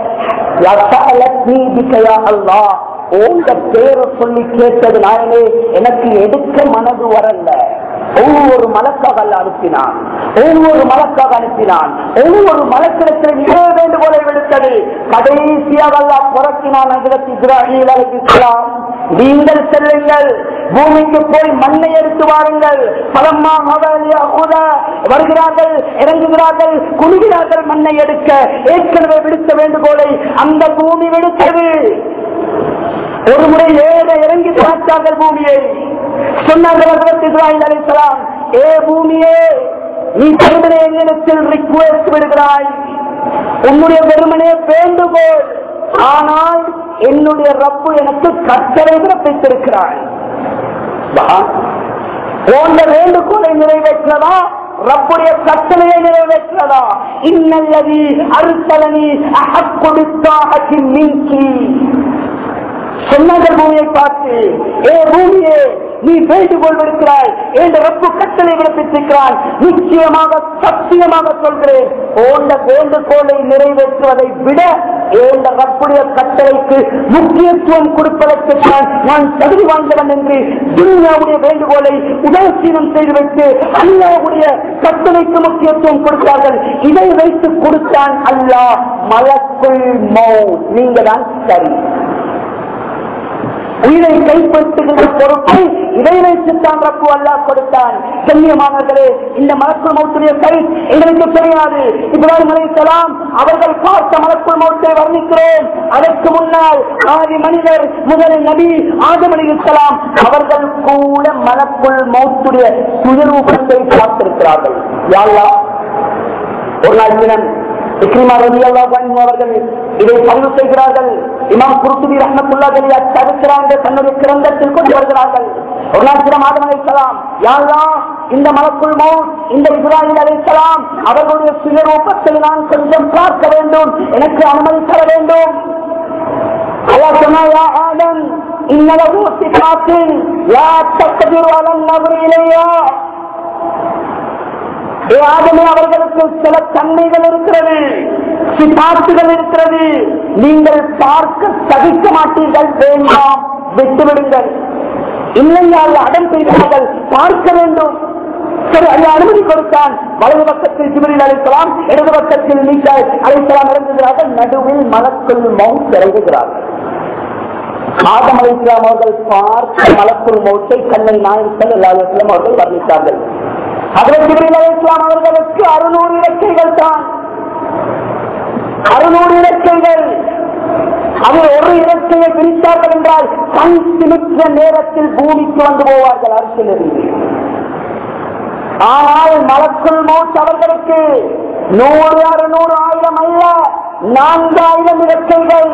அல்லா உங்க பேரை சொல்லி கேட்டது நாயனே எனக்கு எடுக்க மனது வரல ஒவ்வொரு மலக்காக அல்ல அனுப்பினான் ஒவ்வொரு மலக்காக அனுப்பினான் ஒவ்வொரு மலக்கிடத்தில் இதே வேண்டுகோளை விடுத்தது கடைசியாக அல்லா புறக்கினான் அதிரத்தி இஸ்ராயில் அழைக்கலாம் நீங்கள் செல்லுங்கள் பூமிக்கு போய் மண்ணை எடுத்து வாருங்கள் பலம்மா மகாலியா வருகிறார்கள் இறங்குகிறார்கள் குனிகிறார்கள் மண்ணை எடுக்க ஏற்கனவே விடுத்த வேண்டுகோளை அந்த பூமி விடுத்தது ஒரு முறை ஏழை இறங்கி பார்த்தார்கள் பூமியை சொன்னார்கள் ஹஜ்ரத் இஸ்ராயில் அலைஹிஸ்ஸலாம் ஏ பூமியே நீ வெறுமனே என்னிடத்தில் ரிக்வெஸ்ட் விடுகிறாய் உன்னுடைய வெறுமனே வேண்டுகோள் ஆனால் என்னுடைய ரப்பு எனக்கு கட்டளை பிறப்பித்திருக்கிறாய் போன்ற வேண்டுகோளை நிறைவேற்றதா ரப்புடைய கட்டளையை நிறைவேற்றதா இன்னல்லதி அருத்தலனி அகக்கொடுத்தாகத்தின் நீக்கி சொன்னார்கள் பூமியை பார்த்து ஏ பூமியே நீ வேண்டுகோள் விடுக்கிறாய் என்ற ரப்பு கட்டளை விடுப்பித்திருக்கிறான் நிச்சயமாக சத்தியமாக சொல்கிறேன் ஓண்ட வேண்டுகோளை நிறைவேற்றுவதை விட ஏண்ட ரப்புடைய கட்டளைக்கு முக்கியத்துவம் கொடுப்பதற்கு தான் நான் தகுதி வாய்ந்தவன் என்று துனியாவுடைய வேண்டுகோளை உதாசீனம் செய்துவிட்டு அல்லாவுடைய கட்டளைக்கு முக்கியத்துவம் கொடுத்தார்கள் இதை வைத்து கொடுத்தான் அல்லாஹ் மலக்குள் மௌ நீங்க தான் சரி உயிரை கைப்பற்றுகின்ற பொறுப்பை இதை வைத்துத்தான் ரப்பு அல்லாஹ் கொடுத்தான் கண்ணியமானவர்களே இந்த மலக்குள் மௌத்துடைய கை எங்களுக்கு தெரியாது இப்ராஹிம் அலைஹிஸ்ஸலாம் அவர்கள் பார்த்த மலக்குள் மௌத்தை வர்ணிக்கிறோம் அதற்கு முன்னால் ஆதி மனிதர் முதல் நபி ஆதம் அலைஹிஸ்ஸலாம் அவர்கள் கூட மலக்குள் மௌத்துடைய சுயரூபத்தை பார்த்திருக்கிறார்கள் யாழ்லா ஒரு நாள் தினம் இக்ரிமா ரலியல்லாஹு அன்ஹு அவர்கள் இதை பதிவு செய்கிறார்கள் இமாம் குர்துபி ரஹ்மத்துல்லாஹி அலைஹி தடுக்கிறார் என்று தன்னுடைய கிரந்தத்தில் கொண்டு வருகிறார்கள் ஒரு நாள் சில மாதம் அழைக்கலாம் யாரெல்லாம் இந்த மலக்குள் மௌத் இந்த இப்ராஹிம் அழைக்கலாம் அவர்களுடைய சுயரூபத்தை நான் கொஞ்சம் பார்க்க வேண்டும் எனக்கு அனுமதி தர வேண்டும் அல்லாஹ் சொன்னா யா ஆதம் இன்னலகு சிகாத்தின் லா தக்திரு அலன் நபர் இலையா ஏ ஆதமே அவர்களுக்கு சில தன்மைகள் இருக்கிறது சிபாத்துகள் இருக்கிறது நீங்கள் பார்க்க சகிக்க மாட்டீர்கள் வேண்டாம் விட்டுவிடுங்கள் இல்லையால் அடம் செய்தார்கள் பார்க்க வேண்டும் சரி அல்ல அனுமதி கொடுத்தான் வலது பக்கத்தில் ஜிபிரில் அழைக்கலாம் இடது பக்கத்தில் நீங்கள் அழைக்கலாம் இறங்குகிறார்கள் நடுவில் மலக்குள் மவுத் இறங்குகிறார்கள் ஆதம் அலைக்கலாம் அவர்கள் பார்த்த மலக்குள் மௌத்தை கண்ணை நாயகத்தில் எல்லாத்திலும் அவர்கள் வர்ணித்தார்கள் அதில் ஜிபிரில் அலைக்கலாம் அவர்களுக்கு அறுநூறு இலக்கைகள் தான் அறுநூறு இலக்கைகள் அதில் ஒரு இலக்கையை பிரித்தார்கள் என்றால் கண் சிமிற்ற நேரத்தில் பூமிக்கு வந்து போவார்கள் அரசியலிருந்து ஆனால் மலக்குள் மௌத் அவர்களுக்கு நூறு அறுநூறு ஆயிரம் அல்ல நான்காயிரம் இலக்கைகள்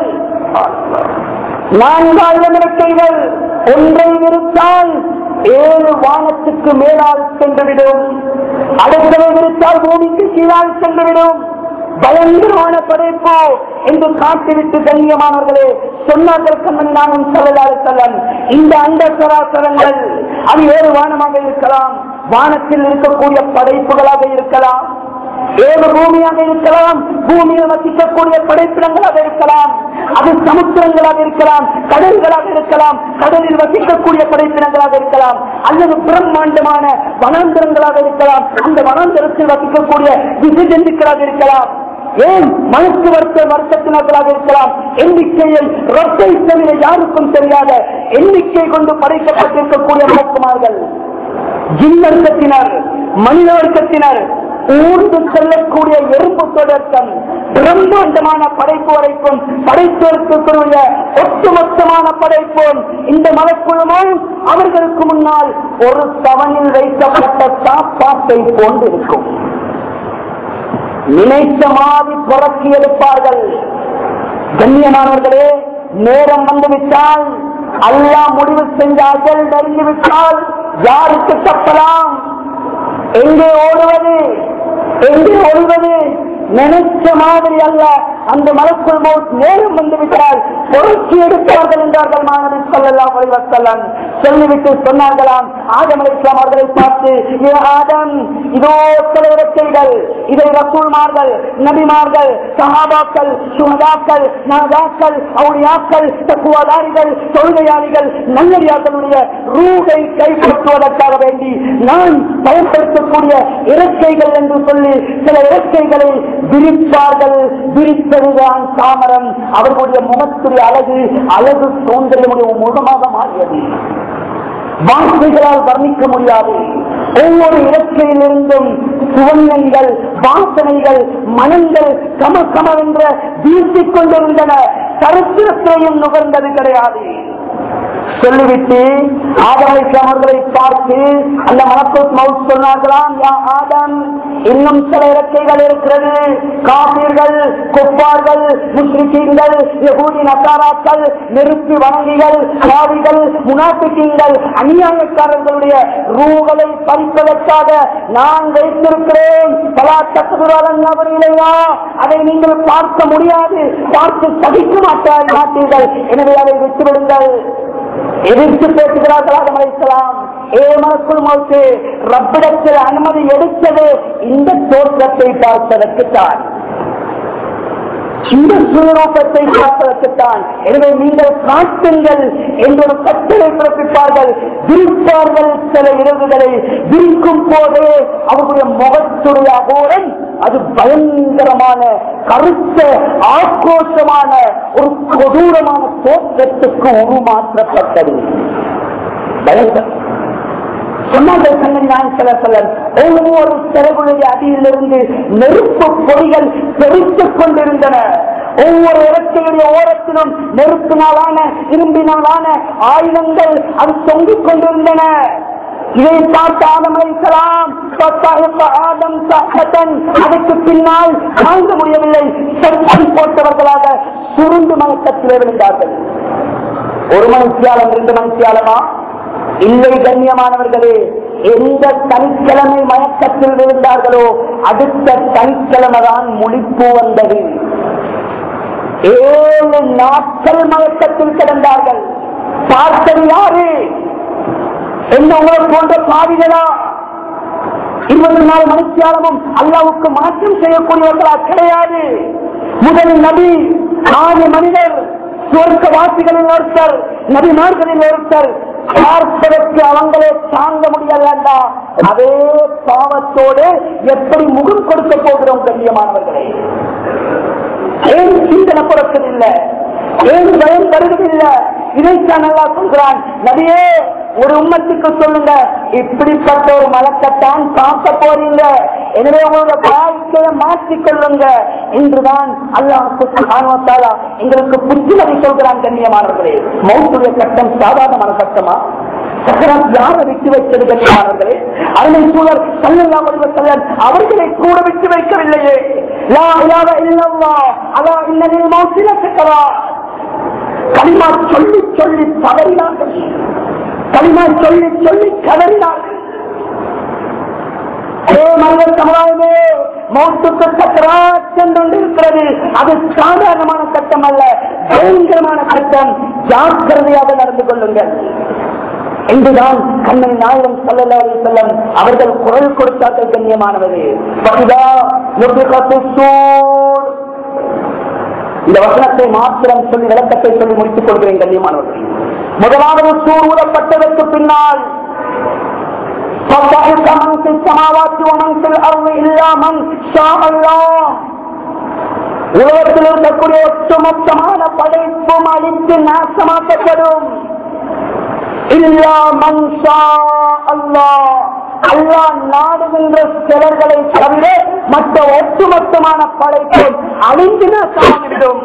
நான்காயிரம் இலக்கைகள் ஒன்றை விரித்தால் ஏழு வானத்துக்கு மேலால் சென்றுவிடும் அடுத்ததை விரித்தால் பூமிக்கு கீழால் சென்றுவிடும் பயங்கரமான படைப்பு என்று காட்டிவிட்டு கண்ணியமானவர்களே சொன்னார்கள் கண்ணன் நாமும் சொல்லலாறு செல்லம் இந்த அந்த சராசரங்கள் அது ஏழு வானமாக இருக்கலாம் வானத்தில் இருக்கக்கூடிய படைப்புகளாக இருக்கலாம் ஏழு பூமியாக இருக்கலாம் பூமியில் வசிக்கக்கூடிய படைப்பிடங்களாக இருக்கலாம் அது சமுத்திரங்களாக இருக்கலாம் கடல்களாக இருக்கலாம் கடலில் வசிக்கக்கூடிய படைப்பிடங்களாக இருக்கலாம் அல்லது பிரம்மாண்டமான வனாந்திரங்களாக இருக்கலாம் அந்த வனாந்திரத்தில் வசிக்கக்கூடிய விசஜந்துக்களாக இருக்கலாம் ஏன் மனுக்கு வருத்த வருத்தத்தினர்களாக இருக்கலாம் எண்ணிக்கையை ரொட்டை தவிர யாருக்கும் தெரியாத எண்ணிக்கை கொண்டு படைக்கப்பட்டிருக்கக்கூடிய நோக்குமார்கள் ஜின்னர்க்கத்தினர் மனித வர்க்கத்தினர் ஊர்ந்து செல்லக்கூடிய எறும்பு தொடர்த்தம் பிரம்மாண்டமான படைப்பு வரைக்கும் படைத்திருக்கக்கூடிய ஒட்டுமொத்தமான படைப்பும் இந்த மலைக்குழுமும் அவர்களுக்கு முன்னால் ஒரு தவணில் வைக்கப்பட்ட சாப்பாட்டை போன்றிருக்கும் நினைத்த மாதிரி புறக்கி எடுப்பார்கள் கண்ணியமானவர்களே நேரம் வந்துவிட்டால் அல்லாஹ் முடிவு செஞ்ச அஜல் நெருங்கிவிட்டால் யாருக்கு தப்பலாம் எங்கே ஓடுவது எங்கே ஒழுவது நினைச்ச மாதிரி அல்ல அந்த மலக்குள் மௌத் நேரம் வந்து விட்டால் பொறுக்கி எடுப்பார்கள் என்றார்கள் மாணவி சொல்லலாம் வசல்லம் சொல்லிவிட்டு சொன்னார்களாம் ஆதம் அலிஸ்லாம் அவர்களை பார்த்து "ஏ ஆதம் இதோ சில இறக்கைகள் இதை ரசூல்மார்கள் நபிமார்கள் சஹாபாக்கள் சுகதாக்கள் நாதாக்கள் அவுளியாக்கள் தக்குவாதாரிகள் தொழுகையாளிகள் நல்லடியார்களுடைய ரூகை கைப்பற்றுவதற்காக வேண்டி நான் பயன்படுத்தக்கூடிய இறக்கைகள் என்று சொல்லி சில இறக்கைகளை விரிப்பார்கள் விரித்ததுதான் தாமரம் அவர்களுடைய முகத்துடைய அழகு அழகு சௌந்தரியமுடைய முகமாக மாறியது வார்த்தைகளால் வர்ணிக்க முடியாது ஒவ்வொரு இலக்கையிலிருந்தும் சுவண்ணங்கள் வாசனைகள் மனங்கள் கம கமவென்ற வீசிக் கொண்டிருந்தன சரித்திரத்தையும் நுகர்ந்தது கிடையாது சொல்லிவிட்டு ஆதம் இஸ்லாம் அவர்களை பார்த்து அந்த மனப்பூத் மவுத் சொன்னார்களாம் யா ஆதம் இன்னும் சில இறக்கைகள் இருக்கிறது காப்பீர்கள் குப்பார்கள் முஸ்லிக்கீங்கள் யகூதி நசாராக்கள் நெருப்பு வணங்கிகள் காவிகள் முனாபிக்கீங்கள் அநியாயக்காரர்களுடைய ரூகளை பறிப்பதற்காக நான் வைத்திருக்கிறேன் பலா தக்குதுராளன் நபர் இல்லையா அதை நீங்கள் பார்க்க முடியாது பார்த்து சகிக்க மாட்டார் மாட்டீர்கள் எனவே அதை விட்டுவிடுங்கள் எதிர்த்து பேசுகிறார்கள் ஆதம் அலைஹிஸ்ஸலாம் ஏ மனக்குள் மௌத்து ரப்பிடத்தில் அனுமதி எடுத்தது இந்த தோற்றத்தை பார்ப்பதற்குத்தான் இந்த சுயரூபத்தை பார்ப்பதற்குத்தான் எனவே நீங்கள் காட்டுங்கள் என்ற ஒரு கட்டளை பிறப்பிப்பார்கள் விரிப்பார்கள் சில இரவுகளை விரிக்கும் போதே அவர்களுடைய முகத்துடைய அகோரம் அது பயங்கரமான கருத்த ஆக்ரோஷமான ஒரு கொடூரமான தோற்றத்துக்கு உருமாற்றப்பட்டது பயங்கரம் சொன்னார்கள் கண்ணன் நான் சில சிலர் ஒவ்வொரு சிறகுடைய அடியிலிருந்து நெருப்பு பொடிகள் தெரித்துக் கொண்டிருந்தன ஒவ்வொரு இடத்தையுடைய ஓரத்திலும் நெருப்பினாலான இரும்பினாலான ஆயுதங்கள் அது தொங்கிக் கொண்டிருந்தன இதை பார்த்த ஆதம் அலைஹிஸ்ஸலாம் ஃபத்தஹிக ஆதம் சஹ்பத்தன் அதுக்கு பின்னால் தாங்க முடியவில்லை சட்டம் போட்டவர்களாக சுருண்டு மயக்கத்திலே விழுந்தார்கள் ஒரு மணித்தியாலம் ரெண்டு மணித்தியாலமா இல்லை கண்ணியமானவர்களே எந்த சனிக்கிழமை மயக்கத்தில் விழுந்தார்களோ அடுத்த சனிக்கிழமை தான் முழிப்பு வந்தது ஏழு நாட்கள் மயக்கத்தில் கிடந்தார்கள் பார்த்தது யாரு என்ன உங்களை போன்ற பாவிகளா இருபத்தி நாலு மணித்தியாலமும் அல்லாவுக்கு மாற்றம் செய்யக்கூடியவர்களா கிடையாது முதல் நபி ஆறு மனிதர் சுவர்க்க வாசிகளில் ஒருத்தர் நபிமார்களில் ஒருத்தர் பார்ப்பதற்கு அவங்களே தாங்க முடியலண்டா அதே பாவத்தோடு எப்படி முகம் கொடுக்க போகிறோம் கண்ணியமானவர்களே ஏன் சிந்தனை புறக்கதில்லை ஏன் பயம் வருவதில்லை இதைத்தான் நல்லா சொல்கிறான் நபியே ஒரு உம்மத்துக்கு சொல்லுங்க இப்படிப்பட்ட ஒரு மலக்கத்தான் பார்க்க போறீங்க எனவே உங்களோட வாழ்க்கையை மாற்றிக் கொள்ளுங்க இன்றுதான் அல்லாஹாலா எங்களுக்கு புத்திமதி சொல்கிறான் கண்ணியமானவர்களே மௌத்துடைய சட்டம் சாதாரணமான சட்டமா சக்கரம் யாரை விட்டு வைத்தது கண்ணியமானவர்களே அருமை சூழல் சல்லல்லாஹு அலைஹி வஸல்லம் அவர்களை கூட விட்டு வைக்கவில்லையே லா இலாஹ இல்லல்லாஹ் அலா இன்னலில் மௌத்தில சக்கரா கலிமா சொல்லி சொல்லி தவறினார்கள் கலிமா சொல்லி சொல்லி கதறினார்கள் ஏ மனித சமுதாயமே மௌத்துக்கு சக்கராத் சென்று இருக்கிறது அது சாதாரணமான சட்டம் அல்ல பயங்கரமான சட்டம் ஜாக்கிரதையாக நடந்து கொள்ளுங்கள் என்றுதான் கண்ணன் நாயகம் சல்லல்லா செல்லம் அவர்கள் குரல் கொடுத்தார்கள் கண்ணியமானது இந்த வசனத்தை மாத்திரம் சொல்லி விளக்கத்தை சொல்லி முடித்துக் கொள்கிறேன் கண்ணியமானவர்கள் முதலாவது சூர் ஊதப்பட்டதற்கு பின்னால் فَضَحِكَ مَنْ فِي السَّمَاوَاتِ وَمَنْ فِي الْأَرْضِ إِلَّا مَنْ شَاءَ اللَّهُ உலகத்தில் இருக்கக்கூடிய ஒட்டுமொத்தமான படைப்பும் அழித்து நாசமாக்கப்படும் இல்லா மன்ஷா அல்லாஹ் அல்லாஹ் நாடுகின்ற சிலர்களை தவிர மற்ற ஒட்டுமொத்தமான படைப்பும் அழிந்து நாசமாகிவிடும்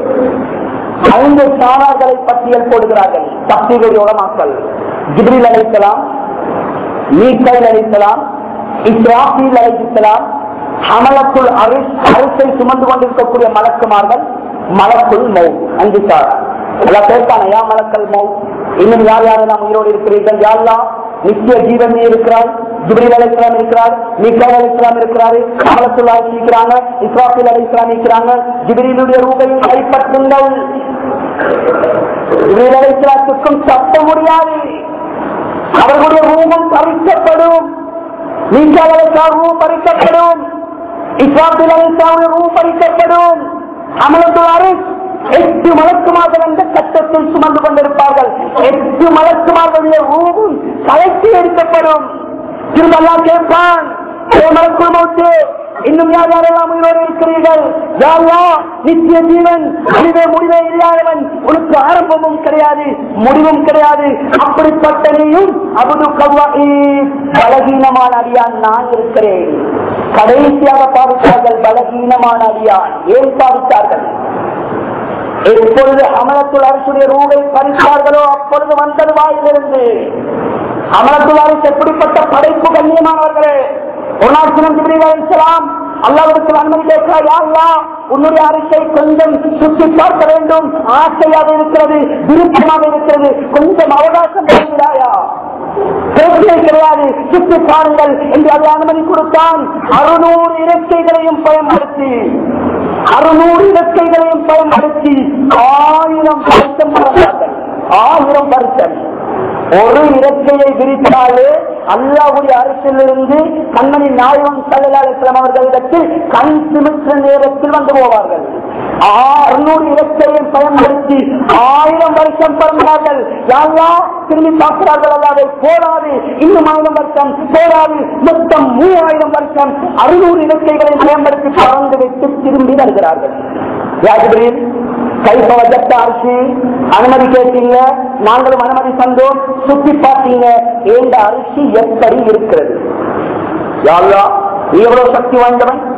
ஐந்து சாரார்களை பட்டியல் போடுகிறார்கள் பத்திரிகை உலமாக்கள் ஜிப்ரில் அழைக்கலாம் மீக்கைல் அழைக்கலாம் இஸ்ராஃபில் அழைக்கலாம் அமலக்குள் அரிஸ் அரிசை சுமந்து கொண்டிருக்கக்கூடிய மலக்குமார்கள் மலக்குள் மௌ அஞ்சு சார் எல்லாம் கேட்பான யா மலக்கல் மௌ இன்னும் யார் யாரெல்லாம் உயிரோடு இருக்கிறீர்கள் யாரெல்லாம் நித்திய ஜீவன் நீ இருக்கிறாய் ஜிப்ரில் அலைக்கலாம் இருக்கிறார் மீக்கால் அலைக்கலாம் இருக்கிறாரு அமலத்துள் இருக்கிறாங்க இஸ்ராஃபில் அலைக்கலாம் இருக்கிறாங்க ஜிப்ரிலுடைய ரூபையை கைப்பற்றுங்கள் ஜிப்ரில் அலைக்கலாத்துக்கும் தப்ப முடியாது அவர்களுடைய ரூபம் பறிக்கப்படும் மீக்கால் அலைக்கால் ரூபம் பறிக்கப்படும் இஸ்ராஃபில் அலைக்காவுடைய ரூபம் பறிக்கப்படும் அமலத்துள் எட்டு மலக்குமார்கள் என்ற கட்டத்தில் சுமந்து கொண்டிருப்பார்கள் எட்டு மலக்குமார்களுடைய ரூபம் கலைத்து எடுக்கப்படும் திரும்பெல்லாம் கேட்பான் மலக்குள் மௌத்து இன்னும் யார் யாரெல்லாம் உயிரோடு இருக்கிறீர்கள் யாரா நித்திய ஜீவன் அழிவே முடிவே இல்லாதவன் உனக்கு ஆரம்பமும் கிடையாது முடிவும் கிடையாது அப்படிப்பட்ட நீயும் அபுது கவ்வாயி பலகீனமான அடியான் நான் இருக்கிறேன் கடைசியாக பாவித்தார்கள் பலகீனமான அடியான் ஏன் பாவித்தார்கள் எப்பொழுது அமலத்துள் அரசுடைய ரூவை பறித்தார்களோ அப்பொழுது வந்தது வாயிலிருந்து அமலத்துள் அரசு எப்படிப்பட்ட படைப்பு கண்ணியமானவர்களே ஒரு நாள் சினம் ஜிபிரிலாம் அல்லாவிற்கு அனுமதி கேட்கிறார் யாருலா உன்னுடைய அரசை கொஞ்சம் சுற்றி பார்க்க வேண்டும் ஆசையாக இருக்கிறது விருப்பமாக இருக்கிறது கொஞ்சம் அவகாசம் தருகிறாயா பிரச்சனை கிடையாது சுற்றி பாருங்கள் என்று அதை அனுமதி கொடுத்தான் அறுநூறு இறக்கைகளையும் பயன்படுத்தி அறுநூறு இறக்கைகளையும் பயன்படுத்தி ஆயிரம் வருஷம் பறந்தார்கள் ஆயிரம் வருஷம் ஒரு இறக்கையை விரித்தாலே அல்லாவுடைய அரசிலிருந்து கண்ணனின் நாயகம் சல்லாஸ்லாம் அவர்களிடத்தில் கண் சிமிற்ற நேரத்தில் வந்து போவார்கள் அறுநூறு இறக்கையை பயன்படுத்தி ஆயிரம் வருஷம் பிறந்தார்கள் யாரெல்லாம் திரும்பி பார்க்கிறார்கள் அல்லாத போராது இன்னும் ஆயிரம் வருஷம் போராது மொத்தம் மூவாயிரம் வருஷம் அறுநூறு இறக்கைகளை பயன்படுத்தி பறந்து விட்டு திரும்பி வருகிறார்கள் யாஜிபிரில் கைப்ப வஜத்த அரிசி அனுமதி கேட்டீங்க நாங்களும் அனுமதி தந்தோம் சுத்தி பார்த்தீங்க இந்த அரிசி எப்படி இருக்கிறது யாரா நீ எவ்வளவு சக்தி வாய்ந்தவன்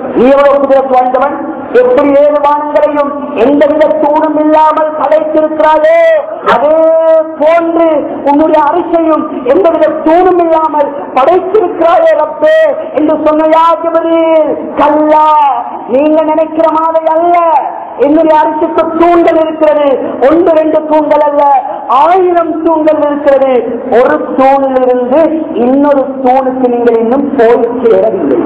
நீ எவ்வளவு குதிரத்து வாய்ந்தவன் எப்படி ஏழு வானங்களையும் எந்தவித தூணும் இல்லாமல் படைத்திருக்கிறாயே அதே போன்று உன்னுடைய அரிசையும் எந்தவித தூணும் இல்லாமல் படைத்திருக்கிறாயே ரப்பே என்று சொன்ன யாஜபதியில் கல்லா நீங்க நினைக்கிற மாதிரி அல்ல என்னுடைய அரிசிக்கு தூண்கள் இருக்கிறது ஒன்று ரெண்டு தூண்கள் அல்ல ஆயிரம் தூண்கள் இருக்கிறது ஒரு தூணில் இருந்து இன்னொரு தூணுக்கு நீங்கள் இன்னும் போய் சேரவில்லை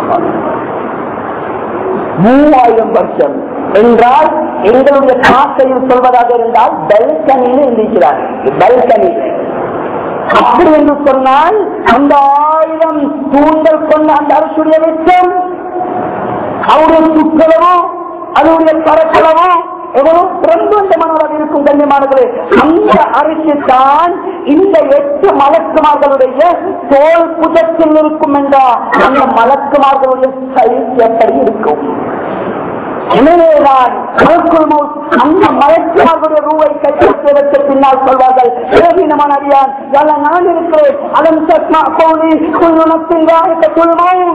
மூவாயிரம் வருஷம் என்றால் எங்களுடைய காசையில் சொல்வதாக இருந்தால் பல்கனியில் இருந்திருக்கிறார் பல்கனி அப்படி என்று சொன்னால் அந்த ஆயிரம் தூண்கள் கொண்ட அந்த அரசுடைய வெச்சம் அவருடைய சுற்றளவோ அதனுடைய பரப்பளவோ எவ்வளவு பிரம்மாண்டமானதாக இருக்கும் கண்ணியமானது அந்த அரிசி தான் இந்த எட்டு மலக்குமார்களுடைய தோல் புதத்தில் இருக்கும் என்றால் அந்த மலக்குமார்களுடைய சைஸ் எப்படி இருக்கும் எனவேதான் மலக்குள் மௌத் அந்த மலக்குமார்களுடைய ரூவை கைப்பற்றுவதற்கு பின்னால் சொல்வார்கள் ஏவீனமான அறியான் எல்லாம் நான் இருக்கிறேன் அதன் சத்மா கோழி குழுனத்தின் வாய்க்க குழுமம்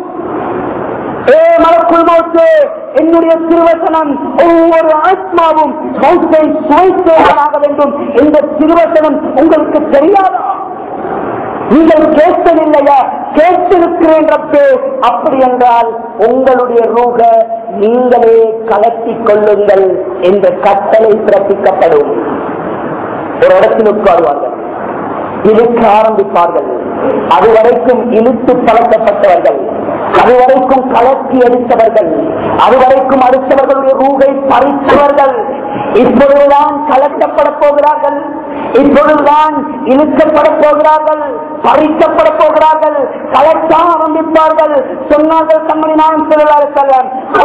ஏ மலக்குள் மௌத்து என்னுடைய திருவசனம் ஒவ்வொரு ஆத்மாவும் மௌத்தை சுவைத்தேவனாக வேண்டும் இந்த திருவசனம் உங்களுக்கு தெரியாதா நீங்கள் கேட்கவில்லையா கேட்டிருக்கிறேன் ரப்பே அப்படி என்றால் உங்களுடைய ரூக நீங்களே கலட்டிக் கொள்ளுங்கள் என்ற கட்டளை பிறப்பிக்கப்படும் ஒரு இடத்தில் உட்காருவார்கள் இழுக்க ஆரம்பிப்பார்கள் அதுவரைக்கும் இழுத்து பழக்கப்பட்டவர்கள் அதுவரைக்கும் கலக்கி எடுத்தவர்கள் அதுவரைக்கும் அடுத்தவர்களுடைய ரூகை பறித்தவர்கள் இப்பொழுதுதான் கலக்கப்பட போகிறார்கள் இப்பொழுதுதான் இழுக்கப்பட போகிறார்கள் பறிக்கப்பட போகிறார்கள் கலக்க ஆரம்பிப்பார்கள் சொன்னார்கள் கம்மணி நான் சொல்லலாம்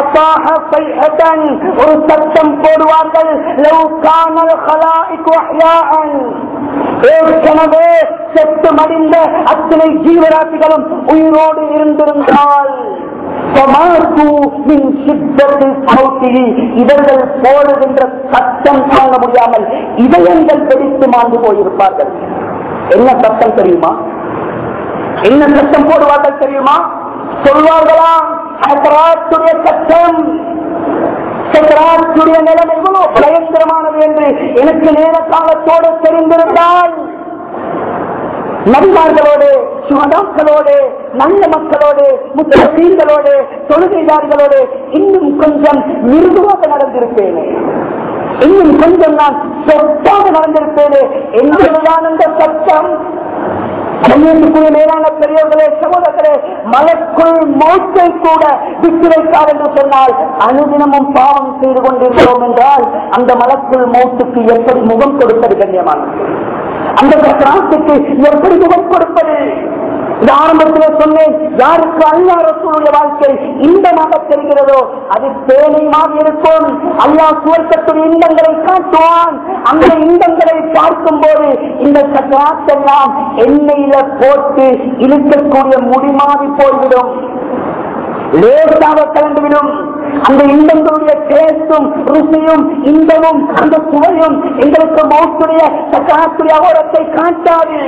ஒரு சத்தம் போடுவார்கள் லவ் கானல் ஹலாஇக்கு அஹ்யாஅன். ஏற்கனவே செத்து மடிந்த அத்தனை ஜீவராசிகளும் உயிரோடு இருந்திருந்தால் فماتوا من شدة صوته. இவர்கள் போடுகின்ற சத்தம் தாங்க முடியாமல் இதயங்கள் வெடித்து மாண்டு போயிருப்பார்கள் என்ன சத்தம் தெரியுமா என்ன சத்தம் போடுவார்கள் தெரியுமா சொல்வார்களா சக்கராத்துடைய சத்தம் சக்கராத்துடைய நிலைமை இவ்வளவு பயங்கரமானது என்று எனக்கு நேர காலத்தோடு தெரிந்திருந்தால் நபிமார்களோடு சுகதாக்களோடு நல்ல மக்களோடு முத்தீன்களோடு தொழுகைதாரிகளோடு இன்னும் கொஞ்சம் மிருதுவாக நடந்திருப்பேனே இன்னும் கொஞ்சம் நான் சொத்தாக நடந்திருப்பேனே என்பதுதான் அந்த சட்டம் கண்ணியத்துக்குரிய மேலான பெரியவர்களே சகோதரர்களே மலக்குள் மௌத்தை கூட விட்டு வைக்கார் என்று சொன்னால் அனுதினமும் பாவம் செய்து கொண்டிருக்கிறோம் என்றால் அந்த மலக்குள் மௌத்துக்கு எப்படி முகம் கொடுப்பது கண்ணியமானது அந்த கிராமத்துக்கு எப்படி முகம் கொடுப்பது இந்த ஆரம்பத்தில் சொன்னேன் யாருக்கு அல்லா ரசூலுடைய வாழ்க்கை இன்பமாக தெரிகிறதோ அது பேனையாக இருக்கும் அல்லா சுவர்க்கத்துடைய இன்பங்களை காட்டுவான் அந்த இன்பங்களை பார்க்கும் போது இந்த சக்கராத்தெல்லாம் எண்ணெயில போட்டு இழுக்கக்கூடிய முடிமாறி போய்விடும் லேசாக கலந்துவிடும் அந்த இன்பங்களுடைய டேஸ்டும் ருசியும் இன்பமும் அந்த சுவையும் எங்களுக்கு மௌத்துடைய சக்கராத்துடைய அகோரத்தை காட்டாது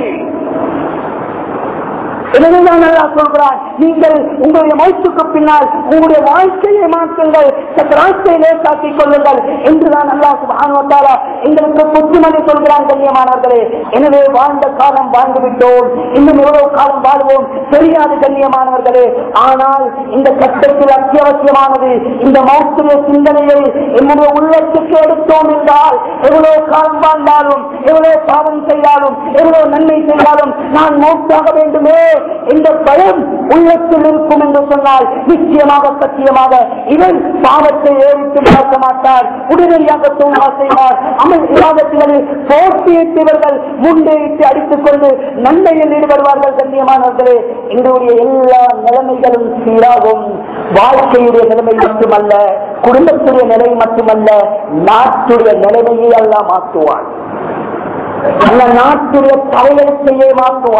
எனவேதான் நல்லா சொல்கிறார் நீங்கள் உங்களுடைய மௌத்துக்கு பின்னால் உங்களுடைய வாழ்க்கையை மாற்றுங்கள் சக்கராத்தை லேசாக்கிக் கொள்ளுங்கள் என்றுதான் நல்லா சுபானுவத்தாரா எங்களுக்கு புத்திமதி சொல்கிறான் கண்ணியமானவர்களே எனவே வாழ்ந்த காலம் வாழ்ந்து விட்டோம் இன்னும் எவ்வளவு காலம் வாழ்வோம் தெரியாது கண்ணியமானவர்களே ஆனால் இந்த கட்டத்தில் அத்தியாவசியமானது இந்த மௌத்துடைய சிந்தனையை என்னுடைய உள்ளத்துக்கு எடுத்தோம் என்றால் எவ்வளவு காலம் வாழ்ந்தாலும் எவ்வளவு பாவம் செய்தாலும் எவ்வளவு நன்மை செய்தாலும் நான் மௌத்தாக வேண்டுமே இந்த பயம் உள்ளத்தில் இருக்கும் என்று சொன்னால் நிச்சயமாக சத்தியமாக இவன் பாவத்தை ஏறித்து பார்க்க மாட்டார் உடனடியாக தூங்கா செய்வார் அமல் விவாதத்திகளில் போட்டியிட்டவர்கள் முன்னேறிட்டு அடித்துக் கொண்டு நன்மையில் ஈடுபடுவார்கள் கண்ணியமானவர்களே எங்களுடைய எல்லா நிலைமைகளும் சீராகும் வாழ்க்கையுடைய நிலைமை மட்டுமல்ல குடும்பத்துடைய நிலை மட்டுமல்ல நாட்டுடைய நிலைமையை எல்லாம் மாற்றுவான் அந்த நாட்டுடைய தலையெழுத்தையே மாற்றுவான்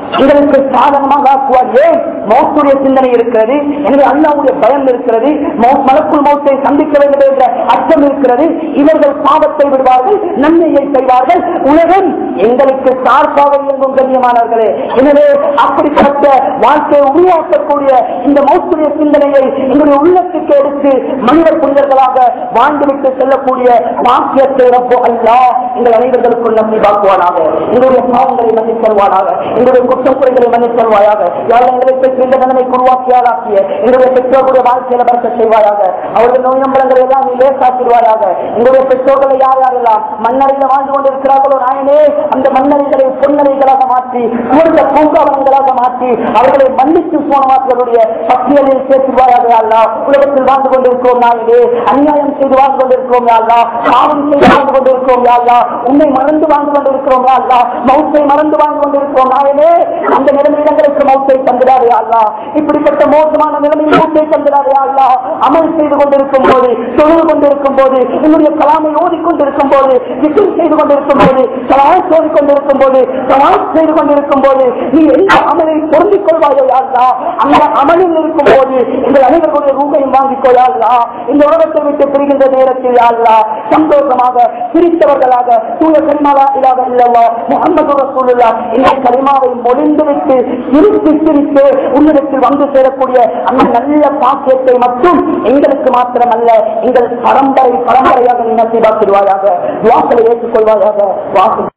எங்களுக்கு சாதகமாக ஆக்குவார் ஏன் மௌத்துடைய சிந்தனை இருக்கிறது எனவே அல்லாவுடைய பயம் இருக்கிறது மௌ- மலக்குள் மௌத்தை சந்திக்க வேண்டும் என்ற அச்சம் இருக்கிறது இவர்கள் பாவத்தை விடுவார்கள் நன்மையை செய்வார்கள் உலகம் எங்களுக்கு சார்பாக இயங்கும் கண்ணியமானவர்களே எனவே அப்படிப்பட்ட வாழ்க்கையை உருவாக்கக்கூடிய இந்த மௌத்துடைய சிந்தனையை எங்களுடைய உள்ளத்துக்கு எடுத்து மனித புனிதர்களாக வாழ்ந்துவிட்டு செல்லக்கூடிய பாக்கியத்தை ரப்போ அல்லா எங்கள் அனைவர்களுக்குள் நம்பி பாக்குவானாக எங்களுடைய பாவங்களை மன்னித் தருவானாக எங்களுடைய குற்றம் குறைகளை மன்னித் தருவாயாக யாரும் எங்களை பெற்று இந்த நிலைமைக்கு உருவாக்கியாளாக்கிய எங்களுடைய பெற்றோர்களுடைய வாழ்க்கையில பறக்க செய்வாயாக அவர்கள் நோய் நம்பலங்களை எல்லாம் நீ லேசாக்கிடுவாயாக எங்களுடைய பெற்றோர்களை யார் யாரெல்லாம் மண்ணறையில வாழ்ந்து கொண்டிருக்கிறார்களோ நாயனே அந்த மண்ணறைகளை பொன்னறைகளாக மாற்றி சுவர்ந்த பூங்காவனங்களாக மாற்றி அவர்களை மன்னித்து போனவார்களுடைய பட்டியலில் சேர்த்துவாயாக அல்லா உலகத்தில் வாழ்ந்து கொண்டிருக்கிறோம் நாயனே அநியாயம் செய்து வாழ்ந்து கொண்டிருக்கிறோம் அல்லா பாவம் செய்து வாழ்ந்து கொண்டிருக்கிறோம் அல்லா உன்னை மறந்து வாழ்ந்து கொண்டிருக்கிறோம் அல்லா மௌத்தை மறந்து வாழ்ந்து கொண்டிருக்கிறோம் நாயனே அந்த நிலைமையில் எங்களுக்கு மௌத்தை தந்திராரே அல்லா இப்படிப்பட்ட மோசமான நிலைமையில் மௌத்தை தந்திராரே அல்லா அமல் செய்து கொண்டிருக்கும் போது தொழுது கொண்டிருக்கும் போது என்னுடைய கலாமை ஓதிக்கொண்டிருக்கும் போது திட்டம் செய்து கொண்டிருக்கும் போது சவால் சோதி கொண்டிருக்கும் போது சவால் செய்து கொண்டிருக்கும் போது நீ எந்த அமலை பொருந்திக் கொள்வாயோ யாருலா அந்த அமலில் இருக்கும் போது எங்கள் அனைவருடைய ரூபையும் வாங்கிக் கொள்ளாதா இந்த உலகத்தை விட்டு பிரிகின்ற நேரத்தில் யாருலா சந்தோஷமாக சிரித்தவர்களாக தூய கரிமாலா இல்லாத இல்லவா முகமது ரசூலுல்லா இந்த கரிமாவை மொழிந்துவிட்டு சிரித்து சிரித்து உன்னிடத்தில் வந்து சேரக்கூடிய அந்த நல்ல பாக்கியத்தை மட்டும் எங்களுக்கு மாத்திரமல்ல எங்கள் பரம்பரை பரம்பரையாக நீ நசிபாக்கிடுவாயாக வாக்களை ஏற்றுக்கொள்வாயாக வாக்கு